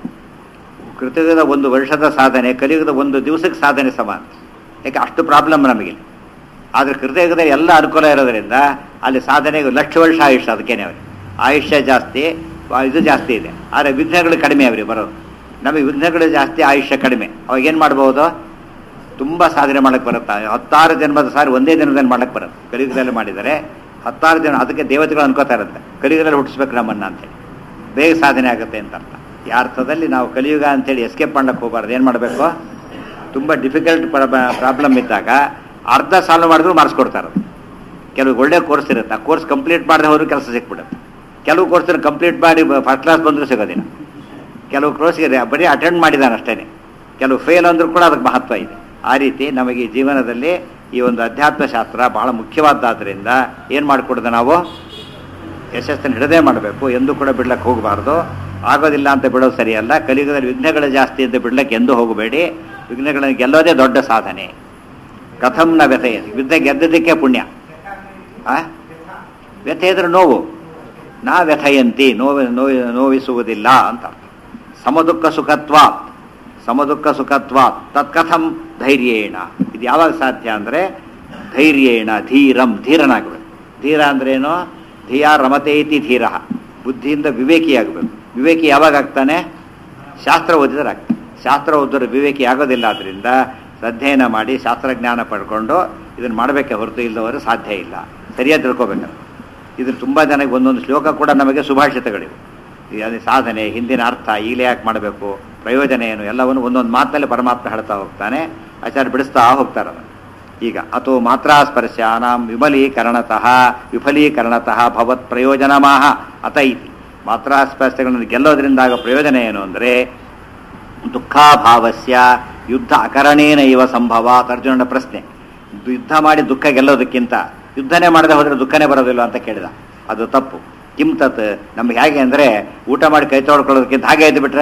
ಕೃತಯುಗದ ಒಂದು ವರ್ಷದ ಸಾಧನೆ ಕಲಿಯುಗದ ಒಂದು ದಿವಸಕ್ಕೆ ಸಾಧನೆ ಸಮಾನ ಯಾಕೆ ಅಷ್ಟು ಪ್ರಾಬ್ಲಮ್ ನಮಗೆ ಆದರೆ ಕೃತಯುಗದಲ್ಲಿ ಎಲ್ಲ ಅನುಕೂಲ ಇರೋದ್ರಿಂದ ಅಲ್ಲಿ ಸಾಧನೆಗೆ ಲಕ್ಷ ವರ್ಷ ಆಯುಷ್ಯ ಅದಕ್ಕೇನೆ ಅವ್ರಿಗೆ ಆಯುಷ್ಯ ಜಾಸ್ತಿ ಆ, ಇದು ಜಾಸ್ತಿ ಇದೆ ಆದರೆ ವಿಘ್ನಗಳು ಕಡಿಮೆ ಅವ್ರಿಗೆ ಬರೋದು ನಮಗೆ ವಿಘ್ನಗಳು ಜಾಸ್ತಿ ಆಯುಷ್ಯ ಕಡಿಮೆ ಅವಾಗ ಏನು ಮಾಡ್ಬೋದು ತುಂಬ ಸಾಧನೆ ಮಾಡಕ್ಕೆ ಬರುತ್ತೆ ಹತ್ತಾರು ಜನ್ಮದ ಸಾರಿ ಒಂದೇ ದಿನದಲ್ಲಿ ಮಾಡಕ್ಕೆ ಬರುತ್ತೆ ಕಲಿಯುಗದಲ್ಲಿ ಮಾಡಿದರೆ ಹತ್ತಾರು ಜನ ಅದಕ್ಕೆ ದೇವತೆಗಳು ಅನ್ಕೋತಾ ಇರುತ್ತೆ ಕಲಿಯುಗದಲ್ಲಿ ಹುಟ್ಟಿಸ್ಬೇಕು ನಮ್ಮನ್ನ ಅಂತೇಳಿ ಬೇಗ ಸಾಧನೆ ಆಗುತ್ತೆ ಅಂತ ಅರ್ಥ ಈ ಅರ್ಥದಲ್ಲಿ ನಾವು ಕಲಿಯುಗ ಅಂತೇಳಿ ಎಸ್ಕೇಪ್ ಮಾಡಕ್ಕೆ ಹೋಗಬಾರ್ದು ಏನು ಮಾಡಬೇಕು ತುಂಬ ಡಿಫಿಕಲ್ಟ್ ಪ್ರಾಬ್ಲಮ್ ಇದ್ದಾಗ ಅರ್ಧ ಸಾಲ್ವ್ ಮಾಡಿದ್ರು ಮಾಡಿಸ್ಕೊಡ್ತಾರೆ ಕೆಲವು ಒಳ್ಳೆ ಕೋರ್ಸ್ ಇರುತ್ತೆ ಆ ಕೋರ್ಸ್ ಕಂಪ್ಲೀಟ್ ಮಾಡದೆ ಹೋದ್ರೂ ಕೆಲಸ ಸಿಕ್ಬಿಡುತ್ತೆ ಕೆಲವು ಕೋರ್ಸ್ ಕಂಪ್ಲೀಟ್ ಮಾಡಿ ಫಸ್ಟ್ ಕ್ಲಾಸ್ ಬಂದರೂ ಸಿಗೋದಿಲ್ಲ ಕೆಲವು ಕೋರ್ಸ್ಗೆ ಬರೀ ಅಟೆಂಡ್ ಮಾಡಿದಾನೆ ಅಷ್ಟೇ ಕೆಲವು ಫೇಲ್ ಅಂದ್ರೂ ಕೂಡ ಅದಕ್ಕೆ ಮಹತ್ವ ಇದೆ ಆ ರೀತಿ ನಮಗೆ ಈ ಜೀವನದಲ್ಲಿ ಈ ಒಂದು ಅಧ್ಯಾತ್ಮ ಶಾಸ್ತ್ರ ಬಹಳ ಮುಖ್ಯವಾದ್ದಾದ್ರಿಂದ ಏನು ಮಾಡಿಕೊಡ್ದೆ ನಾವು ಯಶಸ್ಸನ್ನು ಹಿಡದೇ ಮಾಡಬೇಕು ಎಂದು ಕೂಡ ಬಿಡ್ಲಕ್ಕೆ ಹೋಗಬಾರ್ದು ಆಗೋದಿಲ್ಲ ಅಂತ ಬಿಡೋದು ಸರಿಯಲ್ಲ ಕಲಿಯುಗದಲ್ಲಿ ವಿಘ್ನಗಳು ಜಾಸ್ತಿ ಅಂತ ಬಿಡ್ಲಕ್ಕೆ ಎಂದೂ ಹೋಗಬೇಡಿ ವಿಘ್ನಗಳನ್ನು ಗೆಲ್ಲೋದೇ ದೊಡ್ಡ ಸಾಧನೆ ಕಥಂ ನ ವ್ಯಥೆ ಯುದ್ಧ ಗೆದ್ದದಕ್ಕೆ ಪುಣ್ಯ ಆ ವ್ಯಥೆ ಇದ್ರೆ ನೋವು ನಾ ವ್ಯಥೆಯಂತಿ ನೋವು ನೋವು ನೋವಿಸುವುದಿಲ್ಲ ಅಂತ ಸಮದುಃಖ ಸುಖತ್ವಾತ್ ಸಮದುಃಖ ಸುಖತ್ವಾತ್ ತತ್ಕಥಂ ಧೈರ್ಯೇಣ ಇದು ಯಾವಾಗ ಸಾಧ್ಯ ಅಂದರೆ ಧೈರ್ಯೇಣ ಧೀರಂ ಧೀರನಾಗಬೇಕು ಧೀರ ಅಂದ್ರೇನು ಧಿಯ ರಮತೆ ಇತಿ ಧೀರ ಬುದ್ಧಿಯಿಂದ ವಿವೇಕಿಯಾಗಬೇಕು ವಿವೇಕಿ ಯಾವಾಗ ಆಗ್ತಾನೆ ಶಾಸ್ತ್ರ ಓದಿದ್ರೆ ಆಗ್ತಾನೆ ಶಾಸ್ತ್ರ ಓದಿದ್ರೆ ವಿವೇಕಿ ಆಗೋದಿಲ್ಲ ಆದ್ದರಿಂದ ಅಧ್ಯಯನ ಮಾಡಿ ಶಾಸ್ತ್ರಜ್ಞಾನ ಪಡ್ಕೊಂಡು ಇದನ್ನು ಮಾಡಬೇಕೆ ಹೊರತು ಇಲ್ಲದವರು ಸಾಧ್ಯ ಇಲ್ಲ ಸರಿಯಾಗಿ ತಿಳ್ಕೊಬೇಕು ಇದ್ರ ತುಂಬ ಜನಕ್ಕೆ ಒಂದೊಂದು ಶ್ಲೋಕ ಕೂಡ ನಮಗೆ ಸುಭಾಷಿತಗಳಿವೆ ಈ ಅದೇ ಸಾಧನೆ ಹಿಂದಿನ ಅರ್ಥ ಈಗಲೇ ಯಾಕೆ ಮಾಡಬೇಕು ಪ್ರಯೋಜನ ಏನು ಎಲ್ಲವನ್ನು ಒಂದೊಂದು ಮಾತಿನಲ್ಲಿ ಪರಮಾತ್ಮ ಹೇಳ್ತಾ ಹೋಗ್ತಾನೆ ಆಚಾರ್ಯ ಬಿಡಿಸ್ತಾ ಹೋಗ್ತಾರೆ ಅದನ್ನು ಈಗ ಅಥೋ ಮಾತ್ರಾ ಸ್ಪರ್ಶಾನಾಂ ವಿಮಲೀಕರಣತಃ ವಿಫಲೀಕರಣತಃ ಭವತ್ ಪ್ರಯೋಜನಮಾಹ ಅತ ಇತಿ ಮಾತ್ರಾ ಸ್ಪರ್ಶಗಳನ್ನು ಗೆಲ್ಲೋದ್ರಿಂದ ಆಗೋ ಪ್ರಯೋಜನ ಏನು ಅಂದರೆ ದುಃಖಾಭಾವಸ್ಯ ಯುದ್ಧ ಅಕರಣೇನ ಇವ ಸಂಭವಾತ್ ಅರ್ಜುನನ ಪ್ರಶ್ನೆ ಯುದ್ಧ ಮಾಡಿ ದುಃಖ ಗೆಲ್ಲೋದಕ್ಕಿಂತ ಯುದ್ಧನೇ ಮಾಡದೆ ಹೋದ್ರೆ ದುಃಖನೇ ಬರೋದಿಲ್ಲ ಅಂತ ಕೇಳಿದ ಅದು ತಪ್ಪು ಕಿಂ ತತ್ ನಮ್ಗೆ ಹೇಗೆ ಅಂದರೆ ಊಟ ಮಾಡಿ ಕೈ ತೊಳ್ಕೊಳ್ಳೋದಕ್ಕಿಂತ ಹಾಗೆ ಎದ್ದು ಬಿಟ್ರೆ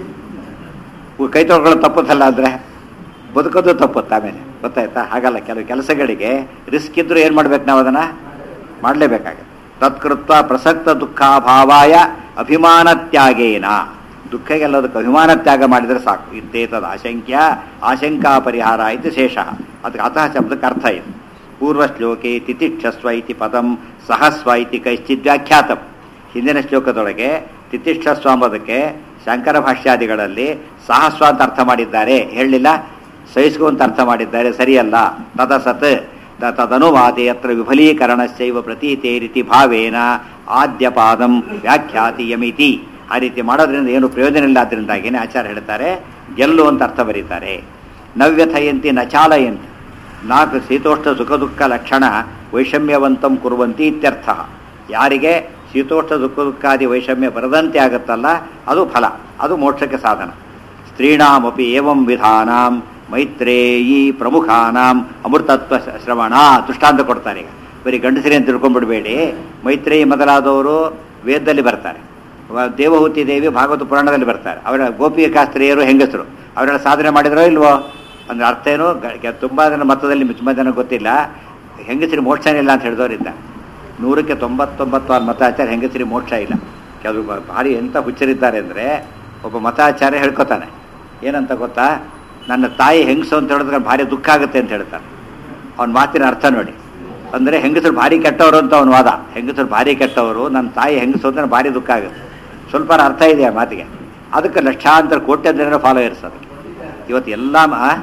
ಉ- ಕೈ ತೊಳ್ಕೊಳ್ಳೋದು ತಪ್ಪುತ್ತಲ್ಲ ಅಂದರೆ ಬದುಕೋದು ತಪ್ಪುತ್ತೆ ಆಮೇಲೆ ಗೊತ್ತಾಯ್ತಾ ಹಾಗಲ್ಲ ಕೆಲವು ಕೆಲಸಗಳಿಗೆ ರಿಸ್ಕ್ ಇದ್ರೂ ಏನು ಮಾಡ್ಬೇಕು ನಾವು ಅದನ್ನು ಮಾಡಲೇಬೇಕಾಗುತ್ತೆ ತತ್ಕೃತ್ವ ಪ್ರಸಕ್ತ ದುಃಖಾಭಾವಾಯ ಅಭಿಮಾನ ತ್ಯಾಗೇನ ದುಃಖ ಗೆಲ್ಲೋದಕ್ಕೆ ಅಭಿಮಾನ ತ್ಯಾಗ ಮಾಡಿದರೆ ಸಾಕು ಇತ್ತೇತದ ಆಶಂಕ್ಯ ಆಶಂಕಾ ಪರಿಹಾರ ಇತಿ ಶೇಷ ಅದಕ್ಕೆ ಅತಃ ಶಬ್ದಕ್ಕೆ ಅರ್ಥ ಇದೆ ಪೂರ್ವ ಶ್ಲೋಕೆ ತಿತಿಕ್ಷಸ್ವ ಇತಿ ಪದಂ ಸಹಸ್ವ ಇತಿ ಕೈಶ್ಚಿತ್ ವ್ಯಾಖ್ಯಾತಂ ಹಿಂದಿನ ಶ್ಲೋಕದೊಳಗೆ ತಿತಿಕ್ಷಸ್ವ ಎಂಬುದಕ್ಕೆ ಶಂಕರ ಭಾಷ್ಯಾದಿಗಳಲ್ಲಿ ಸಹಸ್ವ ಅಂತ ಅರ್ಥ ಮಾಡಿದ್ದಾರೆ ಹೇಳಲಿಲ್ಲ ಸಹಿಸ್ಕೊ ಅಂತ ಅರ್ಥ ಮಾಡಿದ್ದಾರೆ ಸರಿಯಲ್ಲ ತದ ಸತ್ ತ- ತದನುವಾದೆ ಅತ್ರ ವಿಫಲೀಕರಣಶ್ಚೈವ ಪ್ರತೀತೆ ರೀತಿ ಭಾವೇನ ಆದ್ಯಪಾದಂ ವ್ಯಾಖ್ಯಾತಿ ಯಮಿತಿ ಆ ರೀತಿ ಮಾಡೋದ್ರಿಂದ ಏನು ಪ್ರಯೋಜನ ಇಲ್ಲ ಆದ್ರಿಂದಾಗಿನೇ ಆಚಾರ್ಯ ಹೇಳ್ತಾರೆ ಗೆಲ್ಲು ಅಂತ ಅರ್ಥ ಬರೀತಾರೆ ನವ್ಯಥಯಂತಿ ನ ಚಾಲಯಂತಿ ನಾಲ್ಕು ಶೀತೋಷ್ಣ ಸುಖ ದುಃಖ ಲಕ್ಷಣ ವೈಷಮ್ಯವಂತಂ ಕುರುವಂತಿ ಇತ್ಯರ್ಥ ಯಾರಿಗೆ ಶೀತೋಷ್ಣ ದುಃಖ ದುಃಖಾದಿ ವೈಷಮ್ಯ ಬರದಂತೆ ಆಗುತ್ತಲ್ಲ ಅದು ಫಲ ಅದು ಮೋಕ್ಷಕ್ಕೆ ಸಾಧನ ಸ್ತ್ರೀಣಾಮಪಿ ಏವಂ ವಿಧಾನಾಂ ಮೈತ್ರೇಯಿ ಪ್ರಮುಖಾನಾಂ ಅಮೃತತ್ವ ಶ್ರವಣ ದೃಷ್ಟಾಂತ ಕೊಡ್ತಾರೆ ಈಗ ಬರೀ ಗಂಡಸರಿ ಅಂತ ತಿಳ್ಕೊಂಡ್ಬಿಡ್ಬೇಡಿ ಮೈತ್ರೇಯಿ ಮೊದಲಾದವರು ವೇದದಲ್ಲಿ ಬರ್ತಾರೆ ವ- ದೇವಹೂತಿ ದೇವಿ ಭಾಗವತ ಪುರಾಣದಲ್ಲಿ ಬರ್ತಾರೆ ಅವರ ಗೋಪಿಕಾಸ್ತ್ರೀಯರು ಹೆಂಗಸರು ಅವರೆಲ್ಲ ಸಾಧನೆ ಮಾಡಿದ್ರೋ ಇಲ್ವೋ ಅಂದ್ರೆ ಅರ್ಥ ಏನು ಗ- ಗ- ತುಂಬಾ ಜನ ಮತದಲ್ಲಿ ತುಂಬ ಜನ ಗೊತ್ತಿಲ್ಲ ಹೆಂಗಸರಿ ಮೋಕ್ಷನೇ ಇಲ್ಲ ಅಂತ ಹೇಳಿದವರಿದ್ದ ನೂರಕ್ಕೆ ತೊಂಬತ್ತೊಂಬತ್ತು ಆರು ಮತಾಚಾರ್ಯ ಹೆಂಗಸರಿ ಮೋಕ್ಷ ಇಲ್ಲ ಕೆಲವು ಬ- ಭಾರಿ ಎಂಥ ಹುಚ್ಚರಿದ್ದಾರೆ ಅಂದರೆ ಒಬ್ಬ ಮತಾಚಾರ್ಯ ಹೇಳ್ಕೊತಾನೆ ಏನಂತ ಗೊತ್ತಾ ನನ್ನ ತಾಯಿ ಹೆಂಗಸು ಅಂತ ಹೇಳಿದ್ರೆ ಭಾರಿ ದುಃಖ ಆಗುತ್ತೆ ಅಂತ ಹೇಳ್ತಾನೆ ಅವನ ಮಾತಿನ ಅರ್ಥ ನೋಡಿ ಅಂದರೆ ಹೆಂಗಸರು ಭಾರಿ ಕೆಟ್ಟವರು ಅಂತ ಅವನ ವಾದ ಹೆಂಗಸರು ಭಾರಿ ಕೆಟ್ಟವರು ನನ್ನ ತಾಯಿ ಹೆಂಗಸು ಅಂತ ಭಾರಿ ದುಃಖ ಆಗುತ್ತೆ ಸ್ವಲ್ಪ ಅರ್ಥ ಇದೆ ಆ ಮಾತಿಗೆ ಅದಕ್ಕೆ ಲಕ್ಷಾಂತರ ಕೋಟ್ಯಾಂತರ ಜನ ಫಾಲೋಯರ್ಸ್ ಅದು ಇವತ್ತು ಎಲ್ಲ ಮ- ಆ?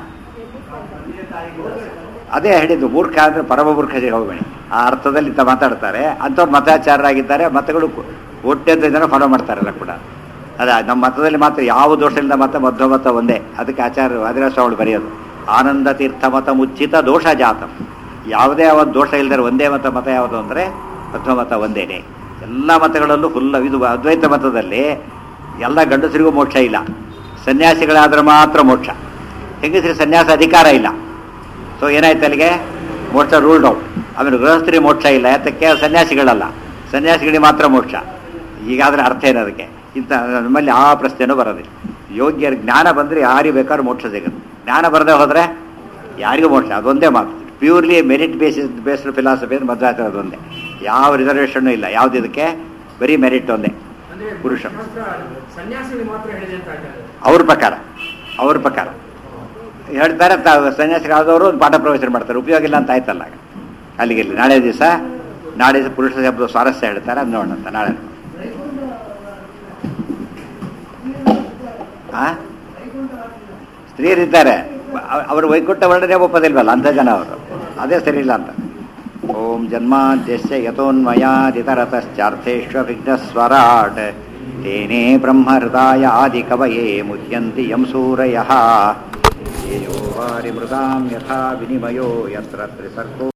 ಅದೇ ಹೇಳಿದ್ದು ಮೂರ್ಖ ಅಂದರೆ ಪರಮ ಮೂರ್ಖ ಹೋಗಬೇಡಿ ಆ ಅರ್ಥದಲ್ಲಿ ಇಂಥ ಮಾತಾಡ್ತಾರೆ ಅಂಥವ್ರು ಮತಾಚಾರರಾಗಿದ್ದಾರೆ ಮತಗಳು ಕೋಟ್ಯಂತರ ಜನ ಫಾಲೋ ಮಾಡ್ತಾರಲ್ಲ ಕೂಡ ಅದ ನಮ್ಮ ಮತದಲ್ಲಿ ಮಾತ್ರ ಯಾವ ದೋಷದಿಂದ ಮತ ಮಧ್ವ ಮತ ಒಂದೇ ಅದಕ್ಕೆ ಆಚಾರ್ಯ ವಾದಿರಾಸ್ವಾಮಿಗಳು ಬರೆಯೋದು ಆನಂದ ತೀರ್ಥ ಮತ ಮುಚ್ಚಿತ ದೋಷ ಜಾತಂ ಯಾವುದೇ ಯಾವ ದೋಷ ಇಲ್ಲದರೆ ಒಂದೇ ಮತ ಮತ ಯಾವುದು ಅಂದರೆ ಮಧ್ವ ಮತ ಒಂದೇನೆ ಎಲ್ಲ ಮತಗಳಲ್ಲೂ ಫುಲ್ ಇದು ಅದ್ವೈತ ಮತದಲ್ಲಿ ಎಲ್ಲ ಗಂಡಸರಿಗೂ ಮೋಕ್ಷ ಇಲ್ಲ ಸನ್ಯಾಸಿಗಳಾದ್ರೆ ಮಾತ್ರ ಮೋಕ್ಷ ಹೆಂಗಸರಿಗೆ ಸನ್ಯಾಸ ಅಧಿಕಾರ ಇಲ್ಲ ಸೊ ಏನಾಯ್ತು ಅಲ್ಲಿಗೆ ಮೋಕ್ಷ ರೂಲ್ಡ್ ಔಟ್ ಆಮೇಲೆ ಗೃಹಸ್ಥರಿಗೆ ಮೋಕ್ಷ ಇಲ್ಲ ಯಾತಕ್ಕೆ ಸನ್ಯಾಸಿಗಳಲ್ಲ ಸನ್ಯಾಸಿಗಳಿಗೆ ಮಾತ್ರ ಮೋಕ್ಷ ಈಗಾದ್ರೆ ಅರ್ಥ ಏನು ಅದಕ್ಕೆ ಇಂಥ ನಮ್ಮಲ್ಲಿ ಆ ಪ್ರಶ್ನೆನೂ ಬರೋದಿಲ್ಲ ಯೋಗ್ಯರ ಜ್ಞಾನ ಬಂದರೆ ಯಾರಿಗೆ ಬೇಕಾದ್ರೂ ಮೋಕ್ಷ ಸಿಗುತ್ತೆ ಜ್ಞಾನ ಬರದೆ ಹೋದರೆ ಯಾರಿಗೂ ಮೋಕ್ಷ ಅದೊಂದೇ ಮಾತು purely merit basis based philosophy ಅಂದ್ರೆ ಮದುವೆ ಅದೊಂದೇ ಯಾವ ರಿಸರ್ವೇಷನ್ನು ಇಲ್ಲ ಯಾವ್ದು ಇದಕ್ಕೆ ಬರೀ ಮೆರಿಟ್ ಒಂದೇ ಅಂದ್ರೆ ಪುರುಷ. ಶಾಸ್ತ್ರ ಸನ್ಯಾಸಿಗಳು ಮಾತ್ರ ಹೇಳಿದೆ ಅಂತ ಆಚಾರ್ಯ ಅವ್ರ ಪ್ರಕಾರ ಅವ್ರ ಪ್ರಕಾರ ಹೇಳ್ತಾರೆ ತಾವು ಸನ್ಯಾಸಿಗಳಾದವರು ಒಂದು ಪಾಠ ಪ್ರವಚನ ಮಾಡ್ತಾರೆ ಉಪಯೋಗ ಇಲ್ಲ ಅಂತ ಆಯ್ತಲ್ಲ ಆಗ. ಅಲ್ಲಿಗೆ ಇಲ್ಲಿ ನಾಳೆ ದಿವಸ ನಾಳೆ ದಿವಸ ಪುರುಷ ಶಬ್ದ ಸ್ವಾರಸ್ಯ ಹೇಳ್ತಾರೆ ಅದು ನೋಡೋಣ ಅಂತ ನಾಳೆ ಆ ಸ್ತ್ರೀಯರಿದ್ದಾರೆ ಅವ್- ಅವರು ವೈಕುಂಠ ವರ್ಣನೆ ಒಪ್ಪದಿಲ್ವಲ್ಲ ಅಂಥ ಜನ ಅವರು ಅದೇ ಸರಿ ಇಲ್ಲ ಅಂತ ಓಂ ಜನ್ಮಾದ್ಯಸ್ಯ ಯಥೋನ್ಮಯಾದಿತರತಶ್ಚಾರ್ಥೇಷ್ವಭಿಘ್ನಸ್ವರಾಟ್ ತೇನೇ ಬ್ರಹ್ಮಹೃದಾಯ ಆದಿಕವಯೇ ಮುಹ್ಯಂತಿ ಯಂ ಸೂರಯಃ ತೇಜೋ ವಾರಿ ಮೃದಾಂ ಯಥಾ ವಿನಿಮಯೋ ಯತ್ರ ತ್ರಿಸರ್ಗೋ